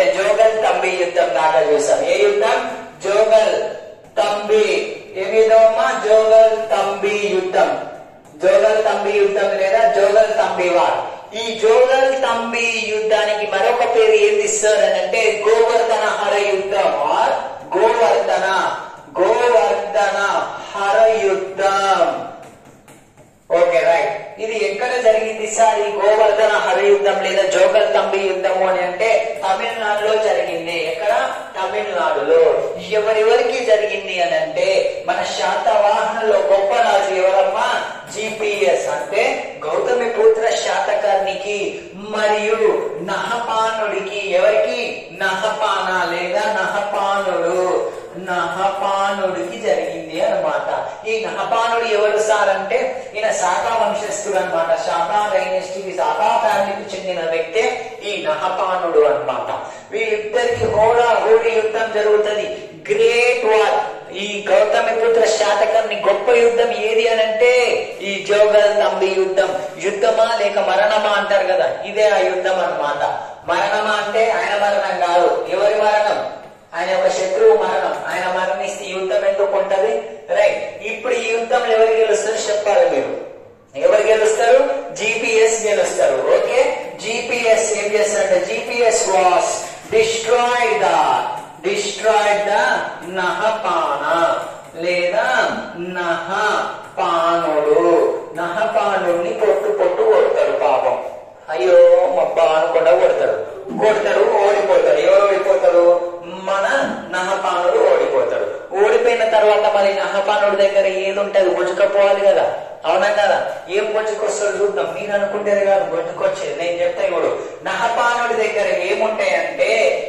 అంటే జోగల్ తంబి యుద్ధం దాకా చూసాం ఏ యుద్ధం జోగల్ తంబి ఏమిదమ్మా జోగల్ తంబి యుద్ధం జోగల్ తంబి యుద్ధం లేదా జోగల్ తంబి వార్ ఈ జోగల్ తంబి యుద్ధానికి మరొక పేరు ఏంది సార్ అని అంటే గోవర్ధన హర యుద్ధం ఆర్ గోవర్ధన గోవర్ధన హర యుద్ధం ఓకే రైట్ ఇది ఎక్కడ జరిగింది సార్ ఈ గోవర్ధన హర యుద్ధం లేదా జోగల్ తంబి యుద్ధము అని అంటే తమిళనాడులో జరిగింది ఎక్కడ తమిళనాడులో ఎవరెవరికి జరిగింది అని అంటే మన శాతవాహనలో గొప్ప రాజు ఎవరమ్మా జిపిఎస్ అంటే గౌతమి పుత్ర శాతకర్ణికి మరియు నహపానుడికి ఎవరికి నహపాన లేదా నహపానుడు నహపానుడికి జరిగింది అన్నమాట ఈ నహపానుడు ఎవరు సార్ అంటే ఈయన శాఖా వంశస్థుడు అనమాట శాఖా డైనెస్టీకి శాఖా ఫ్యామిలీకి చెందిన వ్యక్తే ఈ నహపానుడు అన్నమాట వీళ్ళిద్దరికి హోడా హోడీ యుద్ధం జరుగుతుంది గ్రేట్ వార్ ఈ గౌతమి పుత్ర శాతకర్ణి గొప్ప యుద్ధం ఏది అని అంటే ఈ జోగల్ తంబి యుద్ధం యుద్ధమా లేక మరణమా అంటారు కదా ఇదే ఆ యుద్ధం అన్నమాట మరణమా అంటే ఆయన మరణం కాదు ఎవరి మరణం ఆయన యొక్క శత్రువు మరణం ఆయన మరణిస్తే ఈ యుద్ధం ఎందుకు ఉంటది రైట్ ఇప్పుడు ఈ యుద్ధంలో ఎవరు గెలుస్తారు చెప్పాలి మీరు ఎవరు గెలుస్తారు జిపిఎస్ గెలుస్తారు ఓకే జిపిఎస్ ఏం చేస్తారంటే GPS was destroy the destroy the Nahapana లేదా నహపానుడు నహపానుడిని పొట్టు పొట్టు కొడతాడు పాపం అయ్యో మబ్బా అనుకుండా కొడతాడు కొడతాడు ఓడిపోతాడు ఎవరు ఓడిపోతాడు మన నహపానుడు ఓడిపోతాడు ఓడిపోయిన తర్వాత మరి నహపానుడి దగ్గర ఏది ఉంటది గుంజుకపోవాలి కదా అవునా కదా ఏం గుంజుకొస్తాడు చూద్దాం మీరు అనుకుంటారు కాదు గుంజుకొచ్చేది నేను చెప్తా ఇప్పుడు నహపానుడి దగ్గర ఏముంటాయంటే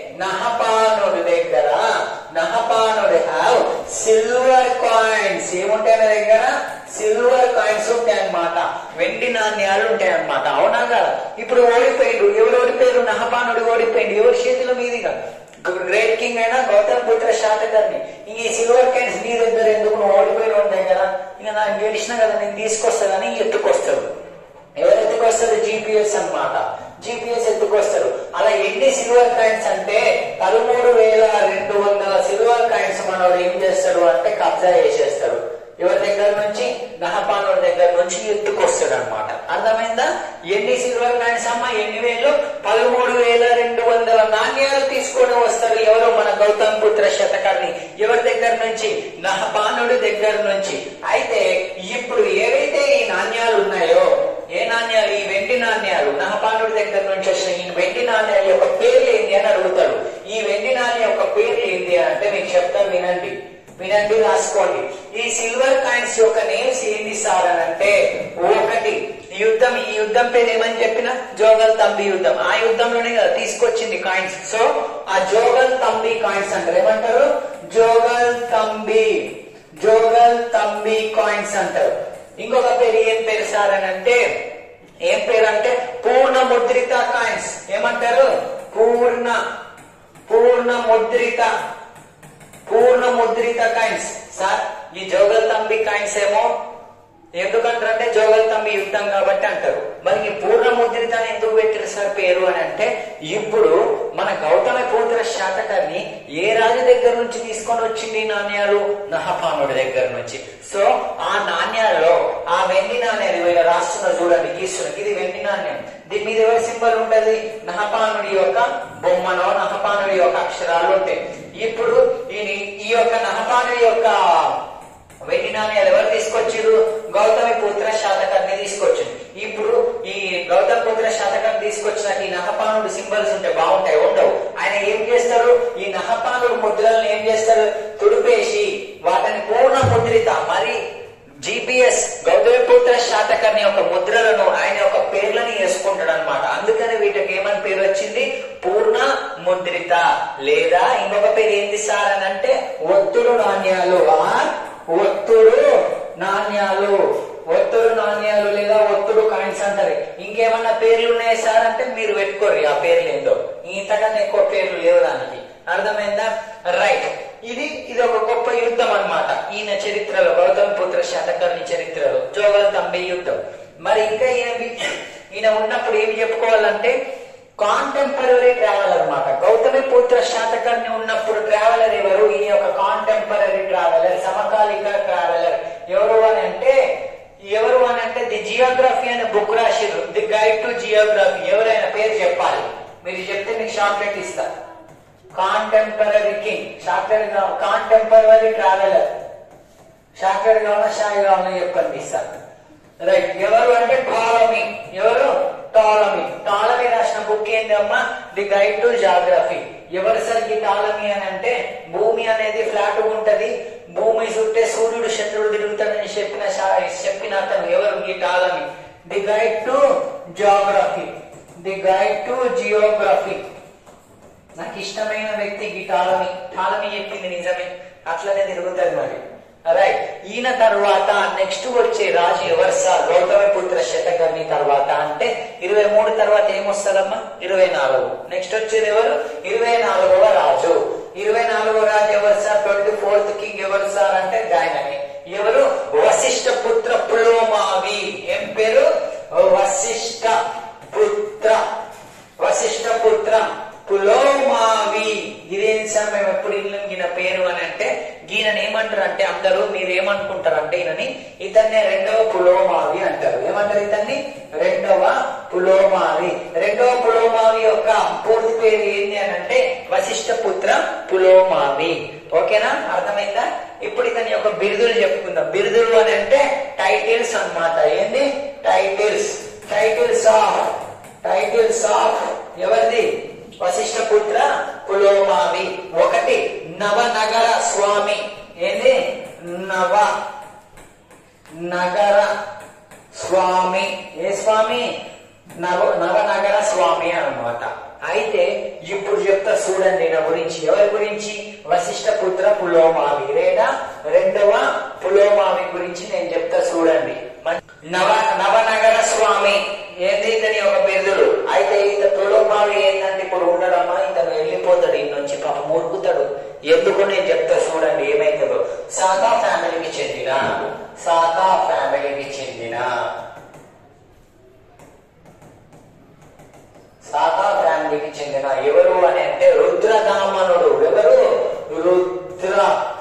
నహపానుడి దగ్గర నహపానుడి హ్యావ్ సిల్వర్ కాయిన్స్ ఏముంటాయి నా దగ్గర సిల్వర్ కాయిన్స్ ఉంటాయి అన్నమాట వెండి నాణ్యాలు ఉంటాయి అన్నమాట అవునా కదా ఇప్పుడు ఓడిపోయిండు ఎవరు ఓడిపోయారు నహపానుడు ఓడిపోయిండు ఎవరి చేతిలో మీదిగా గ్రేట్ కింగ్ అయినా గౌతమ్ పుత్ర శాతకర్ణి ఇంక ఈ సిల్వర్ కాయిన్స్ నీ దగ్గర ఎందుకు నువ్వు ఓడిపోయిన వాడి దగ్గర ఇంకా నాకు గెలిచినా కదా నేను తీసుకొస్తా కానీ ఎత్తుకొస్తాడు ఎవరు ఎత్తుకొస్తారు జీపీఎస్ అన్నమాట జీపీఎస్ ఎత్తుకొస్తారు అలా ఎన్ని సిల్వర్ కాయిన్స్ అంటే పదమూడు వేల రెండు వందల సిల్వర్ కాయిన్స్ మనోడు ఏం చేస్తాడు అంటే కబ్జా చేసేస్తాడు ఎవరి దగ్గర నుంచి నహపానుడి దగ్గర నుంచి ఎత్తుకొస్తాడు అనమాట అర్థమైందా ఎన్ని సిల్వర్ కాయిన్స్ అమ్మా ఎన్ని వేలు పదమూడు వేల రెండు వందల నాణ్యాలు తీసుకొని వస్తారు ఎవరు మన గౌతమ్ పుత్ర శతకాన్ని ఎవరి దగ్గర నుంచి నహపానుడి దగ్గర నుంచి అయితే ఇప్పుడు ఏవైతే ఈ నాణ్యాలు ఉన్నాయో ఏ నాణ్యాలు ఈ వెండి నాణ్యాలు నహపానుడి దగ్గర నుంచి వచ్చిన ఈ వెండి నాణ్యాల యొక్క పేర్లు ఏంటి అని అడుగుతాడు ఈ వెండి నాణ్యం యొక్క పేర్లు ఏంటి అని అంటే మీకు చెప్తాను వినండి వినండి రాసుకోండి ఈ సిల్వర్ కాయిన్స్ యొక్క నేమ్స్ ఏంటి సార్ అని అంటే ఒకటి ఈ యుద్ధం ఈ యుద్ధం పేరు ఏమని చెప్పిన జోగల్ తంబి యుద్ధం ఆ యుద్ధంలోనే కదా తీసుకొచ్చింది కాయిన్స్ సో ఆ జోగల్ తంబి కాయిన్స్ అంటారు ఏమంటారు జోగల్ తంబి జోగల్ తంబి కాయిన్స్ అంటారు ఇంకొక పేరు ఏం పేరు సార్ అని అంటే ఏం పేరు అంటే పూర్ణ ముద్రిత కాయిన్స్ ఏమంటారు పూర్ణ పూర్ణ ముద్రిత పూర్ణ ముద్రిత కాయిన్స్ సార్ ఈ జోగల్ తంబి కాయిన్స్ ఏమో ఎందుకంటారంటే జోగల్ తంబి యుద్ధం కాబట్టి అంటారు మరి ఈ పూర్ణ ముద్రిత అని ఎందుకు పెట్టారు సార్ పేరు అని అంటే ఇప్పుడు మన గౌతమ పుత్ర శాతకాన్ని ఏ రాజు దగ్గర నుంచి తీసుకొని వచ్చింది ఈ నాణ్యాలు నహపానుడి దగ్గర నుంచి సో ఆ నాణ్యాల్లో ఆ వెండి నాణ్యాలు వీళ్ళ రాస్తున్న చూడండి గీస్తున్న ఇది వెండి నాణ్యం దీని మీద ఎవరి సింబల్ ఉంటది నహపానుడి యొక్క బొమ్మనో నహపానుడి యొక్క అక్షరాలు ఉంటాయి ఇప్పుడు ఈ ఈ యొక్క నహపానుడి యొక్క వెండి నాణ్యాలు ఎవరు తీసుకొచ్చారు గౌతమి పుత్ర శాతకాన్ని తీసుకొచ్చింది ఇప్పుడు ఈ గౌతమ పుత్ర శాతకాన్ని తీసుకొచ్చిన ఈ నహపానుడు సింబల్స్ ఉంటే బాగుంటాయి ఉండవు ఆయన ఏం చేస్తారు ఈ నహపానుడు ముద్రలను ఏం చేస్తారు తుడిపేసి వాటిని పూర్ణ ముద్రిత మరి జిపిఎస్ గౌతమిపుత్ర శాతకర్ణి యొక్క ముద్రలను ఆయన యొక్క పేర్లని వేసుకుంటాడు అనమాట అందుకని వీటికి ఏమని పేరు వచ్చింది పూర్ణ ముద్రిత లేదా ఇంకొక పేరు ఏంటి సార్ అని అంటే ఒత్తుడు నాణ్యాలు ఆర్ ఒత్తుడు నాణ్యాలు ఒత్తుడు నాణ్యాలు లేదా ఒత్తుడు కాయిన్స్ అంటారు ఇంకేమన్నా పేర్లు ఉన్నాయి సార్ అంటే మీరు పెట్టుకోర్రి ఆ పేర్లు ఏందో ఇంతకన్నా ఎక్కువ పేర్లు లేవు దానికి అర్థమైందా రైట్ ఇది ఇది ఒక గొప్ప యుద్ధం అన్నమాట ఈయన చరిత్రలో గౌతమ పుత్ర శతకర్ణి చరిత్రలో జోగల్ తంబి యుద్ధం మరి ఇంకా ఈయన వి- ఈయన ఉన్నప్పుడు ఏం చెప్పుకోవాలంటే కాంటెంపరీ ట్రావెల్ అన్నమాట గౌతమి పుత్ర శాతకర్ణి ఉన్నప్పుడు ట్రావెలర్ ఎవరు ఈ యొక్క కాంటెంపరీ ట్రావెలర్ సమకాలిక ట్రావెలర్ ఎవరు అని అంటే ఎవరు అని అంటే ది జియోగ్రఫీ అనే బుక్ రాసిరు ది గైడ్ టు జియోగ్రఫీ ఎవరైనా పేరు చెప్పాలి మీరు చెప్తే మీకు చాక్లెట్ ఇస్తా contemporary king chocolate contemporary traveller chocolate కావాలా షాయి కావాలా చెప్పండి ఇస్తాను రైట్ ఎవరు అంటే టాలమీ ఎవరు టాలమీ టాలమీ రాసిన బుక్ ఏంటమ్మా ది గైడ్ టు జాగ్రఫీ ఎవరు సార్ ఈ టాలమీ అని అంటే భూమి అనేది ఫ్లాట్ ఉంటది భూమి చుట్టే సూర్యుడు చంద్రుడు తిరుగుతాడని చెప్పిన శా- చెప్పిన అతను ఎవరు ఈ Ptolemy the guide to geography the guide to geography నాకు ఇష్టమైన వ్యక్తి ఈ టాలమీ టాలమీ చెప్పింది నిజమే అట్లనే తిరుగుతుంది మరి రైట్ ఈయన తర్వాత నెక్స్ట్ వచ్చే రాజు ఎవరు సార్ గౌతమి పుత్ర శతకర్ణి తర్వాత అంటే ఇరవై మూడు తర్వాత ఏమొస్తుందమ్మా ఇరవై నాలుగు నెక్స్ట్ వచ్చేది ఎవరు ఇరవై నాలుగవ రాజు ఇరవై నాలుగవ రాజు ఎవరు సార్ ట్వంటీ ఫోర్త్ కింగ్ ఎవరు సార్ అంటే గాయనని ఎవరు వశిష్ఠ పుత్ర పులోమావి ఏం పేరు వశిష్ఠ పుత్ర వశిష్ఠ పుత్ర పులోమావి ఇదేం సార్ మేము ఎప్పుడు ఇల్లం ఈయన పేరు అని అంటే ఈయనని ఏమంటారు అంటే అందరూ మీరు ఏమనుకుంటారు అంటే ఈయనని ఇతన్నే రెండవ పులోమావి అంటారు ఏమంటారు ఇతన్ని రెండవ పులోమావి రెండవ పులోమావి యొక్క పూర్తి పేరు ఏంటి అని అంటే వశిష్ఠ పుత్ర పులోమావి ఓకేనా అర్థమైందా ఇప్పుడు ఇతని యొక్క బిరుదులు చెప్పుకుందాం బిరుదులు అని అంటే టైటిల్స్ అన్నమాట ఏంది titles titles of titles of ఎవరిది వశిష్ఠ పుత్ర పులోమావి ఒకటి నవనగర స్వామి ఏంది నవ నగర స్వామి ఏ స్వామి నవ నవనగర స్వామి అన్నమాట అయితే ఇప్పుడు చెప్తా చూడండి నా గురించి ఎవరి గురించి వశిష్ఠ పుత్ర పులోమావి లేదా రెండవ పులోమావి గురించి నేను చెప్తా చూడండి మన- నవ నవనగర స్వామి ఏంది ఇతని ఒక బిరుదులు అయితే ఇత పులోమావి ఏంటంటే ఇప్పుడు ఉండడమ్మా ఇతను వెళ్ళిపోతాడు ఈ నుంచి పాప మూర్పుతాడు ఎందుకు నేను చెప్తా చూడండి ఏమైతుందో సాకా ఫ్యామిలీకి చెందిన సాకా ఫ్యామిలీకి చెందిన సాకా ఫ్యామిలీకి చెందిన ఎవరు అని అంటే రుద్రదామనుడు ఎవరు రుద్ర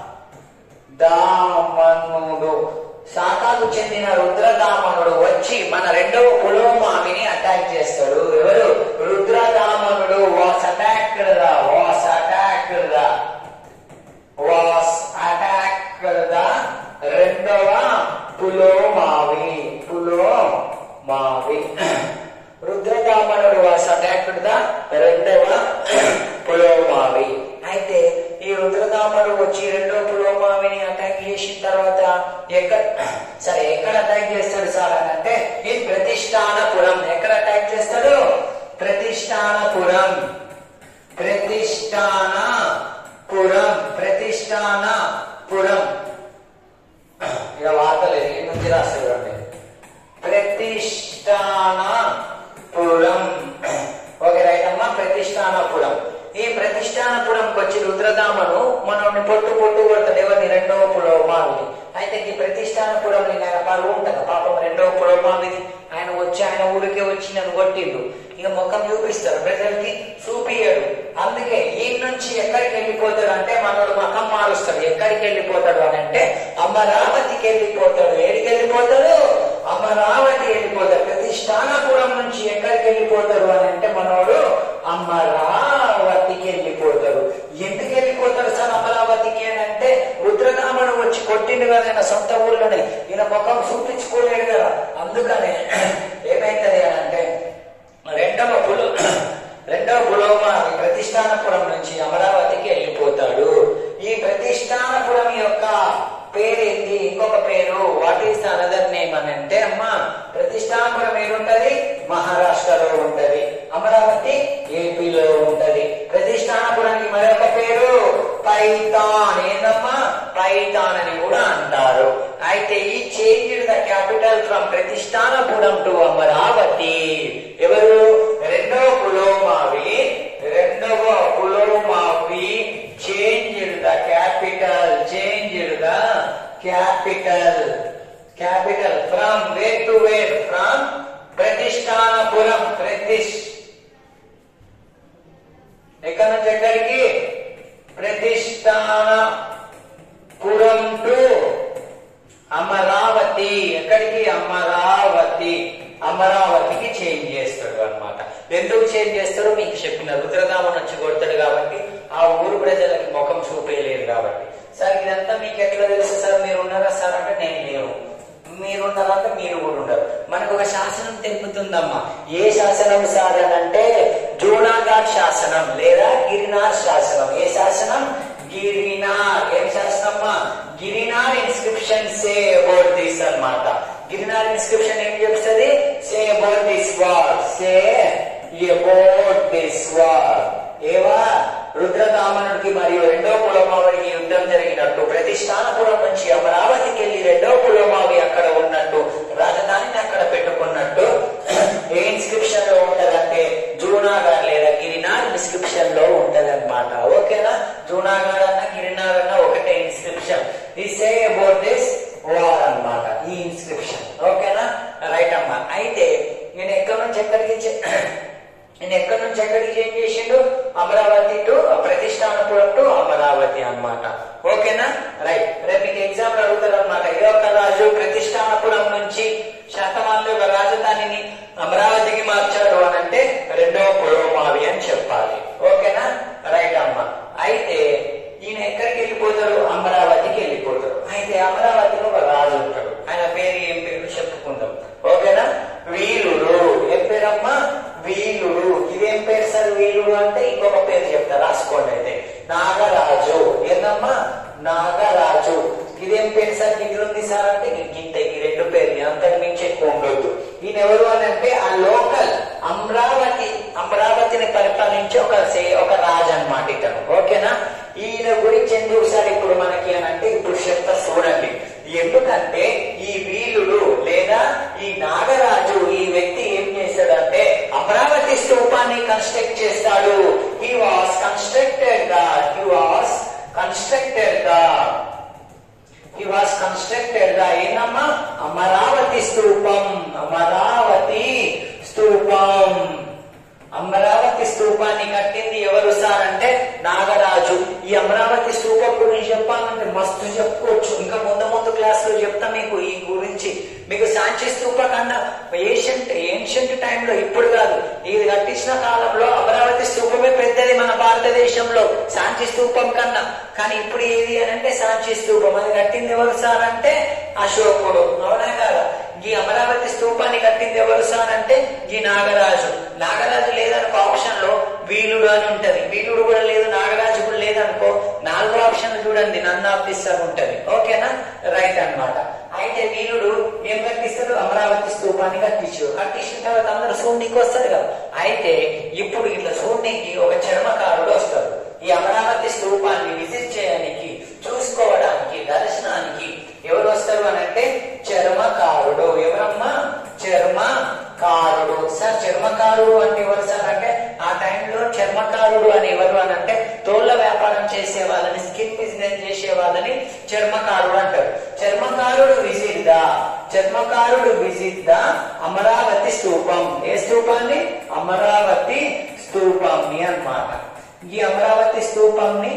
దామనుడు శాఖకు చెందిన రుద్రదామనుడు వచ్చి మన రెండవ పులోమామిని అటాక్ చేస్తాడు ఎవరు రుద్రదామనుడు was attacked the was attacked the was attacked the రెండవ పులోమావి పులోమావి రుద్రదామనుడు వాస్ అటాక్డ్ ద రెండవ పులోమావి అయితే ఈ రుద్రదామనుడు వచ్చి రెండో పులోమావిని అటాక్ చేసిన తర్వాత ఎక్కడ సరే ఎక్కడ అటాక్ చేస్తాడు సార్ అని అంటే ఈ ప్రతిష్టానపురం ఎక్కడ అటాక్ చేస్తాడు ప్రతిష్టానపురం ప్రతిష్టానపురం ప్రతిష్టానపురం ఇక వార్తలేదు ఈ నుంచి రాస్తారు ప్రతిష్టానపురం ఓకే రైట్ అమ్మా ప్రతిష్టానపురం ఈ ప్రతిష్టానపురంకి వచ్చి రుద్రదామను మనల్ని పొట్టు పొట్టు కొడతాడు ఎవరిని రెండవ పులోమావిని అయితే ఈ ప్రతిష్టానపురం ఆయన పరువు ఉంటుంది పాపం రెండవ పులోమావిని ఆయన వచ్చి ఆయన ఊరికే వచ్చి నన్ను కొట్టిండు ఇక ముఖం చూపిస్తారు ప్రజలకి చూపియడు అందుకే ఈ నుంచి ఎక్కడికి వెళ్ళిపోతాడు అంటే మనోడు మకం మారుస్తాడు ఎక్కడికి వెళ్ళిపోతాడు అని అంటే అమరావతికి వెళ్ళిపోతాడు ఏడికి వెళ్ళిపోతాడు అమరావతి వెళ్ళిపోతాడు ప్రతిష్టానపురం నుంచి ఎక్కడికి వెళ్ళిపోతాడు అని అంటే మనోడు అమరావతికి వెళ్ళిపోతాడు ఎందుకు వెళ్ళిపోతాడు సార్ అమరావతికి అని అంటే రుద్రనామను వచ్చి కొట్టిండు కదా ఆయన సొంత ఊర్లోనే ఈయన ముఖం చూపించుకోలేడు కదా అందుకనే ఏమైతుంది అని అంటే రెండవ పులు రెండవ పులోమా ప్రతిష్టానపురం నుంచి అమరావతికి వెళ్ళిపోతాడు ఈ ప్రతిష్టానపురం యొక్క పేరేంటి ఇంకొక పేరు వాట్ ఈస్ అనదర్ నేమ్ అని అంటే అమ్మా ప్రతిష్టానపురం ఏముంటది మహారాష్ట్రలో ఉంటది అమరావతి ఏపీలో ఉంటది ప్రతిష్టానపురానికి మరొక పేరు పైతాన్ ఏందమ్మా పైతాన్ అని కూడా అంటారు అయితే he change the capital from Pratishthanapuram to Amaravati ఎవరు రెండవ పులోమావి రెండవ Pulomavi change the capital change the capital capital from where to where from Pratishthanapuram ప్రతిష్ అమరావతికి చేంజ్ చేస్తాడు అన్నమాట ఎందుకు చేంజ్ చేస్తాడో మీకు చెప్పిన రుద్రదామన్ వచ్చి కొడతాడు కాబట్టి ఆ ఊరు ప్రజలకి ముఖం చూపేయలేదు కాబట్టి సార్ ఇదంతా మీకు ఎట్లా తెలుసు సార్ మీరు ఉన్నారా సార్ అంటే నేను లేను మీరు ఉన్నారంటే మీరు కూడా ఉండరు మనకు ఒక శాసనం తెలుపుతుందమ్మా ఏ శాసనం సార్ అని అంటే జూనాఘాట్ శాసనం లేదా గిరినార్ శాసనం ఏ శాసనం గిరినార్ ఏం శాసనమ్మా Girnar inscription say about this అన్నమాట గిరినార్ ఇన్స్క్రిప్షన్ ఏం చెప్తుంది say about this war say about this war ఏవా రుద్రదామనుడికి మరియు రెండో పులమావిడికి యుద్ధం జరిగినట్టు ప్రతిష్టానపురం నుంచి అమరావతికి వెళ్ళి రెండో పులమావి అక్కడ ఉన్నట్టు రాజధానిని అక్కడ పెట్టుకున్నట్టు ఏ ఇన్స్క్రిప్షన్ లో ఉంటదంటే జూనాగార్ లేదా గిరినార్ ఇన్స్క్రిప్షన్ లో ఉంటదన్నమాట ఓకేనా జూనాగార్ అన్న గిరినార్ అన్న ఒకటే ఇన్స్క్రిప్షన్ ఈ సే అబౌట్ దిస్ వార్ అన్నమాట ఈ ఇన్స్క్రిప్షన్ ఓకేనా రైట్ అమ్మా అయితే నేను ఎక్కడి నుంచి ఎక్కడికి చే- నేను ఎక్కడి నుంచి ఎక్కడికి చేంజ్ చేసిండు అమరావతి టు ప్రతిష్టానపురం టు అమరావతి అన్నమాట ఓకేనా రైట్ రేపు మీకు ఎగ్జామ్ అడుగుతారు అనమాట ఏ ఒక్క రాజు ప్రతిష్టానపురం నుంచి శాతవాహనుల యొక్క రాజధానిని అమరావతికి మార్చాడు అని అంటే రెండవ పురోమావి అని చెప్పాలి ఓకేనా రైట్ అమ్మా అయితే ఈయన ఎక్కడికి వెళ్ళిపోతాడు అమరావతికి వెళ్ళిపోతాడు అయితే అమరావతిలో ఒక రాజు ఉంటాడు ఆయన పేరు ఏం పేరు చెప్పుకుందాం ఓకేనా వీలుడు ఏం పేరమ్మా వీలుడు ఇదేం పేరు సార్ వీలుడు అంటే ఇంకొక పేరు చెప్తా రాసుకోండి అయితే నాగరాజు ఏందమ్మా నాగరాజు ఇదేం పేరు సార్ గిన్నెలు ఉంది సార్ అంటే గింత ఈ రెండు పేర్లు అంతకు మించి ఎక్కువ ఉండొద్దు ఈయన ఎవరు అని అంటే ఆ లోకల్ అమరావతి అమరావతిని పరిపాలించే ఒక సే- ఒక రాజు అన్నమాట ఇతను ఓకేనా ఈయన గురించి ఎందుకు సార్ ఇప్పుడు మనకి అని అంటే ఇప్పుడు చెప్తా చూడండి ఎందుకంటే ఈ వీలుడు లేదా ఈ నాగరాజు ఈ వ్యక్తి ఏం చేశాడంటే అమరావతి స్తూపాన్ని కన్స్ట్రక్ట్ చేస్తాడు హీ వాస్ కన్స్ట్రక్టెడ్ గా హీ వాస్ కన్స్ట్రక్టెడ్ గా హీ వాస్ కన్స్ట్రక్టెడ్ గా ఏందమ్మా అమరావతి స్తూపం అమరావతి స్తూపం అమరావతి స్తూపాన్ని కట్టింది ఎవరు సార్ అంటే నాగరాజు ఈ అమరావతి స్తూపం గురించి చెప్పాలంటే మస్తు చెప్పుకోవచ్చు ఇంకా ముందు ముందు క్లాస్ లో చెప్తా మీకు ఈ గురించి మీకు సాంచి స్తూప కన్నా ఏషియంట్ ఏన్షియంట్ టైంలో ఇప్పుడు కాదు ఇది కట్టించిన కాలంలో అమరావతి స్తూపమే పెద్దది మన భారతదేశంలో సాంచి స్తూపం కన్నా కానీ ఇప్పుడు ఏది అని అంటే సాంచి స్తూపం అది కట్టింది ఎవరు సార్ అంటే అశోకుడు అవునా కాదా ఈ అమరావతి స్తూపాన్ని కట్టింది ఎవరు సార్ అంటే ఈ నాగరాజు నాగరాజు లేదనుకో ఆప్షన్ లో వీలుడు అని ఉంటది వీలుడు కూడా లేదు నాగరాజు కూడా లేదనుకో నాలుగో ఆప్షన్ చూడండి నందాపిస్తారు ఉంటది ఓకేనా రైట్ అన్నమాట అయితే వీలుడు ఏం కట్టిస్తాడు అమరావతి స్తూపాన్ని కట్టించాడు కట్టించిన తర్వాత అందరూ శూన్యకి వస్తారు కదా అయితే ఇప్పుడు ఇట్లా శూన్యకి ఒక చర్మకారుడు వస్తాడు ఈ అమరావతి స్తూపాన్ని విజిట్ చేయడానికి చూసుకోవడానికి దర్శనానికి ఎవరు వస్తారు అని అంటే చర్మకారుడు ఎవరమ్మా చర్మకారుడు సార్ చర్మకారుడు అంటే ఎవరు సార్ అంటే ఆ టైంలో చర్మకారుడు అని ఎవరు అని అంటే తోళ్ల వ్యాపారం చేసే వాళ్ళని స్కిన్ బిజినెస్ చేసే వాళ్ళని చర్మకారుడు అంటారు చర్మకారుడు విజిట్ దా చర్మకారుడు విజిట్ దా అమరావతి స్తూపం ఏ స్తూపాన్ని అమరావతి స్తూపంని అన్నమాట ఈ అమరావతి స్తూపంని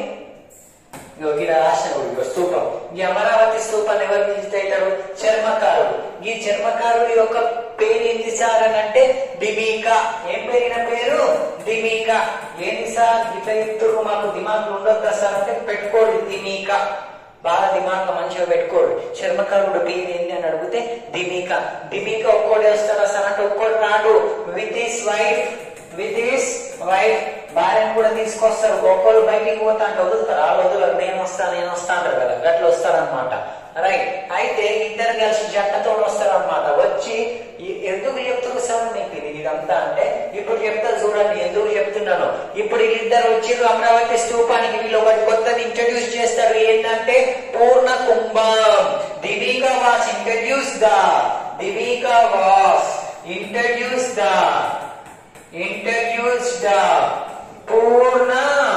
ఇగో ఇక్కడ రాసిన ఇగో స్తూపం ఈ అమరావతి స్తూపాన్ని ఎవరు విజిట్ అవుతారు చర్మకారుడు ఈ చర్మకారుడి యొక్క పేరు ఏంటి సార్ అని అంటే దిమీకా ఏం పేరిన పేరు దిమీకా ఏంటి సార్ ఇట్లా చెప్తున్నారు మాకు దిమాగ్ ఉండొద్దా సార్ అంటే పెట్టుకోండి దిమీకా బాగా దిమాగ్ మంచిగా పెట్టుకోండి చర్మకారుడు పేరు ఏంటి అని అడిగితే దిమీకా దిమీకా ఒక్కోడే వస్తారా సార్ అంటే ఒక్కోడు రాడు with his wife with his wife భార్యను కూడా తీసుకొస్తారు ఒక్కళ్ళు బయటికి పోతా అంటే వదులుతారు ఆ వదులరు నేను వస్తా నేను వస్తా అంటారు కదా గట్ల వస్తారనమాట రైట్ అయితే ఇద్దరు కలిసి జంటతో వస్తారనమాట వచ్చి ఈ- ఎందుకు చెప్తున్నారు సార్ మీకు ఇది ఇదంతా అంటే ఇప్పుడు చెప్తారు చూడండి ఎందుకు చెప్తున్నాను ఇప్పుడు వీళ్ళిద్దరు వచ్చి అమరావతి స్తూపానికి వీళ్ళు ఒకటి కొత్తది ఇంట్రడ్యూస్ చేస్తారు ఏంటంటే పూర్ణ కుంభం దివికా వాస్ ఇంట్రడ్యూస్ ద దివికా was introduce the introduce the Purna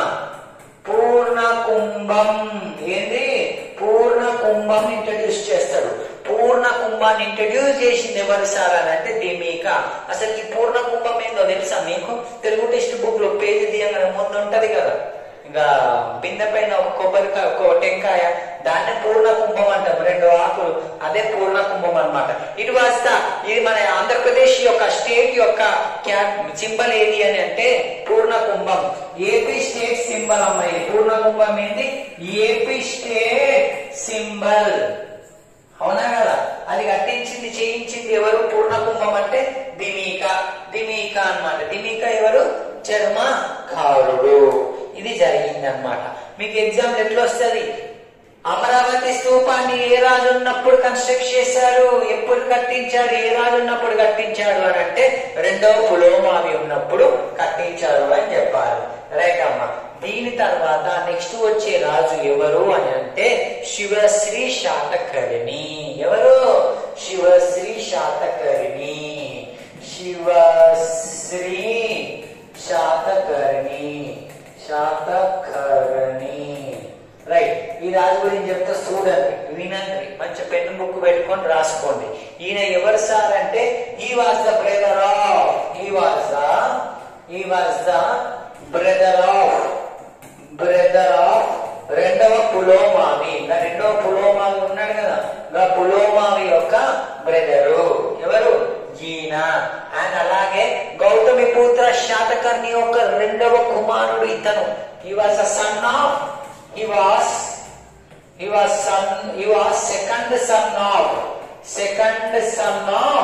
Purna Kumbham ఏంది పూర్ణ కుంభం ఇంట్రడ్యూస్ చేస్తాడు పూర్ణ కుంభాన్ని ఇంట్రడ్యూస్ చేసింది ఎవరు సార్ అని అంటే దీమిక అసలు ఈ పూర్ణ కుంభం ఏందో తెలుసా మీకు తెలుగు టెక్స్ట్ బుక్ లో పేజీ తీయగానే ముందు ఉంటది కదా ఇంకా బిందె పైన ఒక కొబ్బరికాయ ఒక టెంకాయ దాన్ని పూర్ణ కుంభం అంటాం రెండు ఆకులు అదే పూర్ణ కుంభం అన్నమాట ఇటు వస్తా ఇది మన ఆంధ్రప్రదేశ్ యొక్క స్టేట్ యొక్క క్యాప్ సింబల్ ఏది అని అంటే Purna Kumbham AP state symbol అమ్మాయి పూర్ణ కుంభం ఏంటి ఏపీ స్టేట్ సింబల్ అవునా కదా అది కట్టించింది చేయించింది ఎవరు పూర్ణ కుంభం అంటే దిమీక దిమీక అన్నమాట దిమీక ఎవరు చర్మకారుడు ఇది జరిగింది అనమాట మీకు ఎగ్జామ్ ఎట్లా వస్తుంది అమరావతి స్తూపాన్ని ఏ రాజు ఉన్నప్పుడు కన్స్ట్రక్ట్ చేశారు ఎప్పుడు కట్టించాడు ఏ రాజు ఉన్నప్పుడు కట్టించాడు అని అంటే రెండవ పులోమావి ఉన్నప్పుడు కట్టించారు అని చెప్పాలి రైట్ అమ్మా దీని తర్వాత నెక్స్ట్ వచ్చే రాజు ఎవరు అని అంటే శివశ్రీ శాతకర్ణి ఎవరు శివశ్రీ శాతకర్ణి శివశ్రీ శాతకర్ణి శాతకర్ణి రైట్ ఈ రాజు గురించి చెప్తే చూడండి వినండి మంచి పెన్ను బుక్ పెట్టుకొని రాసుకోండి ఈయన ఎవరు సార్ అంటే he was the brother of he was the he was the brother of brother of రెండవ పులోమావి ఇంకా రెండవ పులోమావి ఉన్నాడు కదా ఇంకా పులోమావి యొక్క బ్రదరు ఎవరు ఈయన అండ్ అలాగే గౌతమి పుత్ర శాతకర్ణి యొక్క రెండవ కుమారుడు ఇతను he was a son of he was he was son he was second son of second son of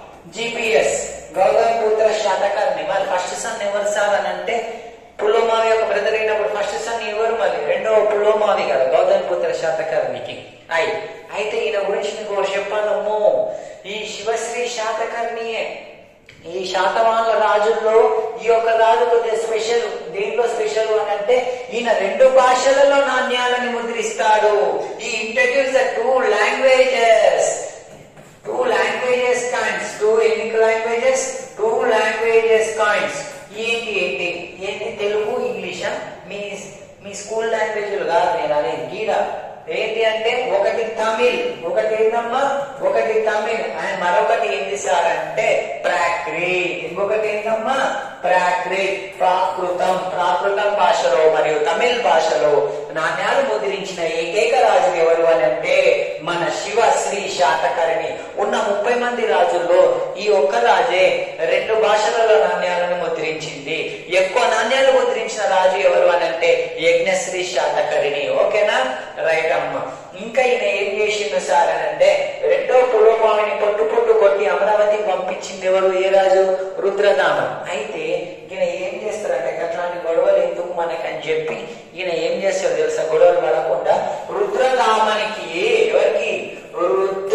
GPS Gautam Putra Satakarni మరి ఫస్ట్ సన్ ఎవరు సార్ అని అంటే పులోమావి యొక్క బ్రదర్ అయినప్పుడు ఫస్ట్ సన్ ఎవరు మళ్ళీ రెండవ పులోమావి కదా గౌతమ్ పుత్ర శాతకర్ణికి అయి అయితే ఈయన గురించి నీకు ఒకటి చెప్పాలమ్మో ఈ శివశ్రీ శాతకర్ణియే ఈ శాతవాహనుల రాజుల్లో ఈ యొక్క రాజు కొద్దిగా స్పెషల్ దేంట్లో స్పెషల్ అని అంటే ఈయన రెండు భాషలలో నాణ్యాలని ముద్రిస్తాడు he introduce the two languages two languages coins two ఎన్ని లాంగ్వేజెస్ టూ లాంగ్వేజెస్ కాయిన్స్ ఏంటి ఏంటి ఏంటి తెలుగు ఇంగ్లీషా మీ మీ స్కూల్ లాంగ్వేజ్లు కాదు నేను అనేది గీడ ఏంటి అంటే ఒకటి తమిళ్ ఒకటి ఏంటమ్మా ఒకటి తమిళ్ అండ్ మరొకటి ఏంటి సార్ అంటే ప్రాక్రిట్ ఇంకొకటి ఏంటమ్మా ప్రాక్రిట్ ప్రాకృతం ప్రాకృతం భాషలో మరియు తమిళ్ భాషలో నాణ్యాలు ముద్రించిన ఏకైక రాజు ఎవరు అని అంటే మన శివ శ్రీ శాతకర్ణి ఉన్న ముప్పై మంది రాజుల్లో ఈ ఒక్క రాజే రెండు భాషలలో నాణ్యాలను ముద్రించింది ఎక్కువ నాణ్యాలు ముద్రించిన రాజు ఎవరు అని అంటే యజ్ఞశ్రీ శాతకర్ణి ఓకేనా రైట్ అమ్మ ఇంకా ఈయన ఏం చేసిండు సార్ అని అంటే రెండో పులోమావిని పొట్టు పొట్టు కొట్టి అమరావతికి పంపించింది ఎవరు ఏ రాజు రుద్రదామన్ అయితే ఈయన ఏం చేస్తారంటే అట్లాంటి గొడవలు ఎందుకు మనకని చెప్పి ఈయన ఏం చేస్తారు తెలుసా గొడవలు పడకుండా రుద్రదామనికి ఎవరికి రుద్ర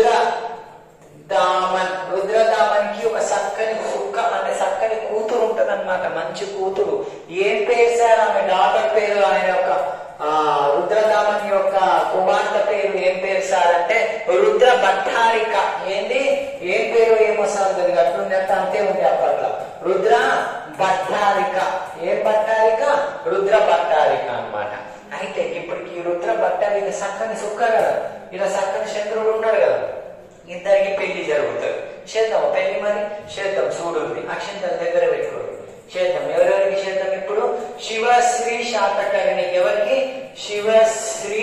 దామన్ రుద్రదామన్కి ఒక చక్కని సుక్క అంటే చక్కని కూతురు ఉంటది మంచి కూతురు ఏం పేరు సార్ ఆమె డాటర్ పేరు ఆయన యొక్క ఆ రుద్రదామన్ యొక్క కుమార్తె పేరు ఏం పేరు సార్ అంటే రుద్ర భట్టారిక ఏంది ఏం పేరు ఏమో సార్ అది అట్లుంది అంత అంతే ఉంది అప్పట్లో రుద్ర భట్టారిక ఏం భట్టారిక రుద్ర భట్టారిక అన్నమాట అయితే ఇప్పటికి ఈ రుద్ర భట్టారిక చక్కని సుక్క కదా ఇలా చక్కని చంద్రుడు ఉన్నాడు కదా ఇద్దరికి పెళ్లి జరుగుతుంది చేద్దాం పెళ్లి మరి చేద్దాం చూడుంది అక్షంతల దగ్గర పెట్టుకోండి చేద్దాం ఎవరెవరికి చేద్దాం ఇప్పుడు శివశ్రీ శాతకర్ణికి ఎవరికి శివశ్రీ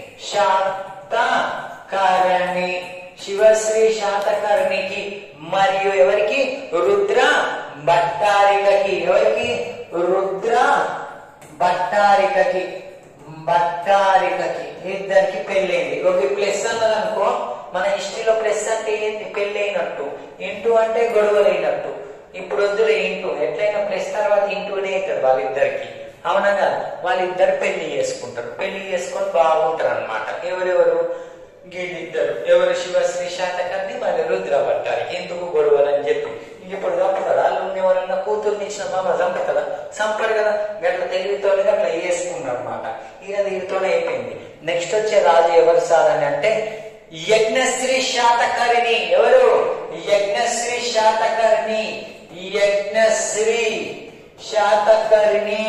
శాతకర్ణి శివశ్రీ శాతకర్ణికి మరియు ఎవరికి రుద్ర భట్టారికకి ఎవరికి రుద్ర భట్టారికకి భట్టారికకి ఇద్దరికి పెళ్ళైంది ఒక ప్లస్ అన్నది అనుకో మన హిస్టరీలో ప్లస్ అంటే ఏంటి పెళ్లి అయినట్టు ఇంటూ అంటే గొడవలైనట్టు ఇప్పుడు వద్దులే ఇంటూ ఎట్లయినా ప్లస్ తర్వాత ఇంటూనే అవుతాడు వాళ్ళిద్దరికి అవునా కదా వాళ్ళిద్దరు పెళ్లి చేసుకుంటారు పెళ్లి చేసుకొని బాగుంటారు అనమాట ఎవరెవరు వీళ్ళిద్దరు ఎవరు శివశ్రీ శాతకర్ణి మరి రుద్ర భట్టారి ఎందుకు గొడవలు అని చెప్పి ఇప్పుడు చంపుతాడు వాళ్ళు ఎవరన్నా కూతుర్ని ఇచ్చిన మామ చంపుతాడా చంపరు కదా గట్ల తెలివితోనే అట్లా వేసుకున్నాడు అనమాట ఈయన దీనితోనే అయిపోయింది నెక్స్ట్ వచ్చే రాజు ఎవరు సార్ అని అంటే యజ్ఞశ్రీ శాతకర్ణి ఎవరు యజ్ఞశ్రీ శాతకర్ణి యజ్ఞశ్రీ శాతకర్ణి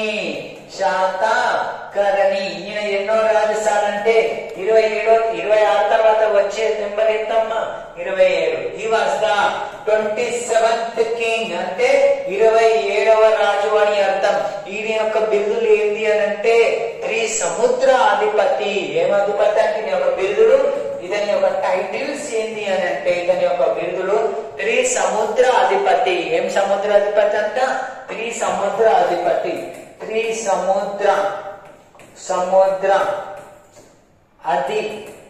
శాతకర్ణి ఈయన ఎన్నో రాజు సార్ అంటే ఇరవై ఏడో ఇరవై ఆరు తర్వాత వచ్చే నెంబర్ ఎంతమ్మా ఇరవై ఏడు he was the twenty seventh king అంటే ఇరవై ఏడవ రాజు అని అర్థం ఈయన యొక్క బిల్లులు ఏంటి అని అంటే త్రీ సముద్ర అధిపతి ఏం అధిపతి అంటే ఇతని యొక్క బిరుదులు ఇతని యొక్క టైటిల్స్ ఏంటి అని అంటే ఇతని యొక్క బిరుదులు త్రి సముద్ర అధిపతి ఏం సముద్ర అధిపతి అంట త్రి సముద్ర అధిపతి త్రి సముద్ర సముద్ర అధి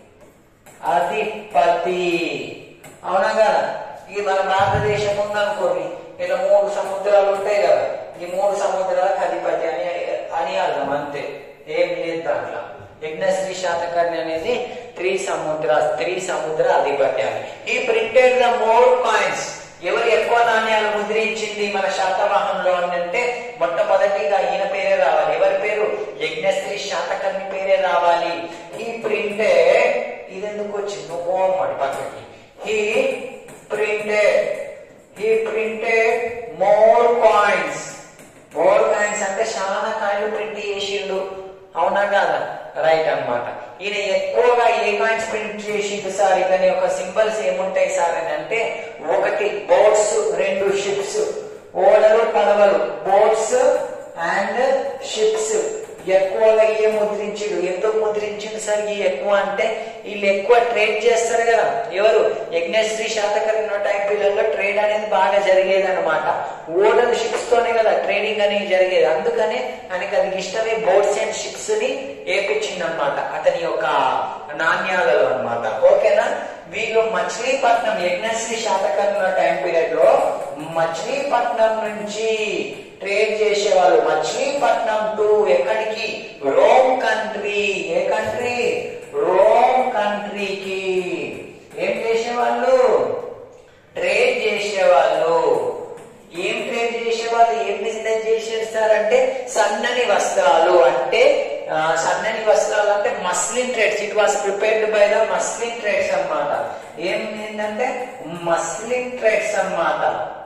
అధిపతి అవునా కదా ఈ మన భారతదేశం ఉందనుకోండి ఇలా మూడు సముద్రాలు ఉంటాయి కదా ఈ మూడు సముద్రాలకు అధిపతి అని అని అర్థం అంతే ఏం లేదు దాంట్లో యజ్ఞశ్రీ శాతకర్ణి అనేది త్రీ సముద్ర త్రీ సముద్ర అధిపతి అని ఈ ప్రింటెడ్ ద మోర్ కాయిన్స్ ఎవరు ఎక్కువ నాణ్యాలు ముద్రించింది మన శాతవాహనంలో అని అంటే మొట్టమొదటిగా ఈయన పేరే రావాలి ఎవరి పేరు యజ్ఞశ్రీ శాతకర్ణి పేరే రావాలి ఈ ప్రింటెడ్ ఇది ఎందుకు వచ్చింది నువ్వు పోమ్మడి పక్కకి he printed he printed more coins more coins అంటే చాలా కాయిన్లు ప్రింట్ చేసిండు అవునా కాదా రైట్ అన్నమాట ఈయన ఎక్కువగా ఏ కాయిన్స్ ప్రింట్ చేసిండు సార్ ఇతని యొక్క సింబల్స్ ఏముంటాయి సార్ అని అంటే ఒకటి బోట్స్ రెండు షిప్స్ ఓడలు పడవలు బోట్స్ అండ్ షిప్స్ ఎక్కువగా ఏ ముద్రించుడు ఎందుకు ముద్రించుడు సార్ ఈ ఎక్కువ అంటే వీళ్ళు ఎక్కువ ట్రేడ్ చేస్తారు కదా ఎవరు యజ్ఞశ్రీ శాతకర్ణ టైం పిల్లల్లో ట్రేడ్ అనేది బాగా జరిగేది అనమాట ఓడలు షిప్స్ తోనే కదా ట్రేడింగ్ అనేది జరిగేది అందుకనే ఆయనకి అది ఇష్టమే బోట్స్ అండ్ షిప్స్ ని ఏపించింది అనమాట అతని యొక్క నాణ్యాలలో అన్నమాట ఓకేనా వీళ్ళు మచిలీపట్నం యజ్ఞశ్రీ శాతకర్ణ టైం పీరియడ్ లో మచిలీపట్నం నుంచి ట్రేడ్ చేసేవాళ్ళు మచిలీపట్నం టు ఎక్కడికి రోమ్ కంట్రీ ఏ కంట్రీ రోమ్ కంట్రీకి ఏం చేసేవాళ్ళు ట్రేడ్ చేసేవాళ్ళు ఏం ట్రేడ్ చేసేవాళ్ళు ఏం బిజినెస్ చేసేస్తారంటే సన్నని వస్త్రాలు అంటే ఆ, సన్నని వస్త్రాలు అంటే muslin trades it was prepared by the muslin trades అన్నమాట ఏం ఏంటంటే మస్లిన్ ట్రేడ్స్ అన్నమాట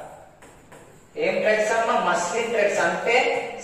ఏం ట్రెడ్స్ అమ్మా మస్లిన్ ట్రెడ్స్ అంటే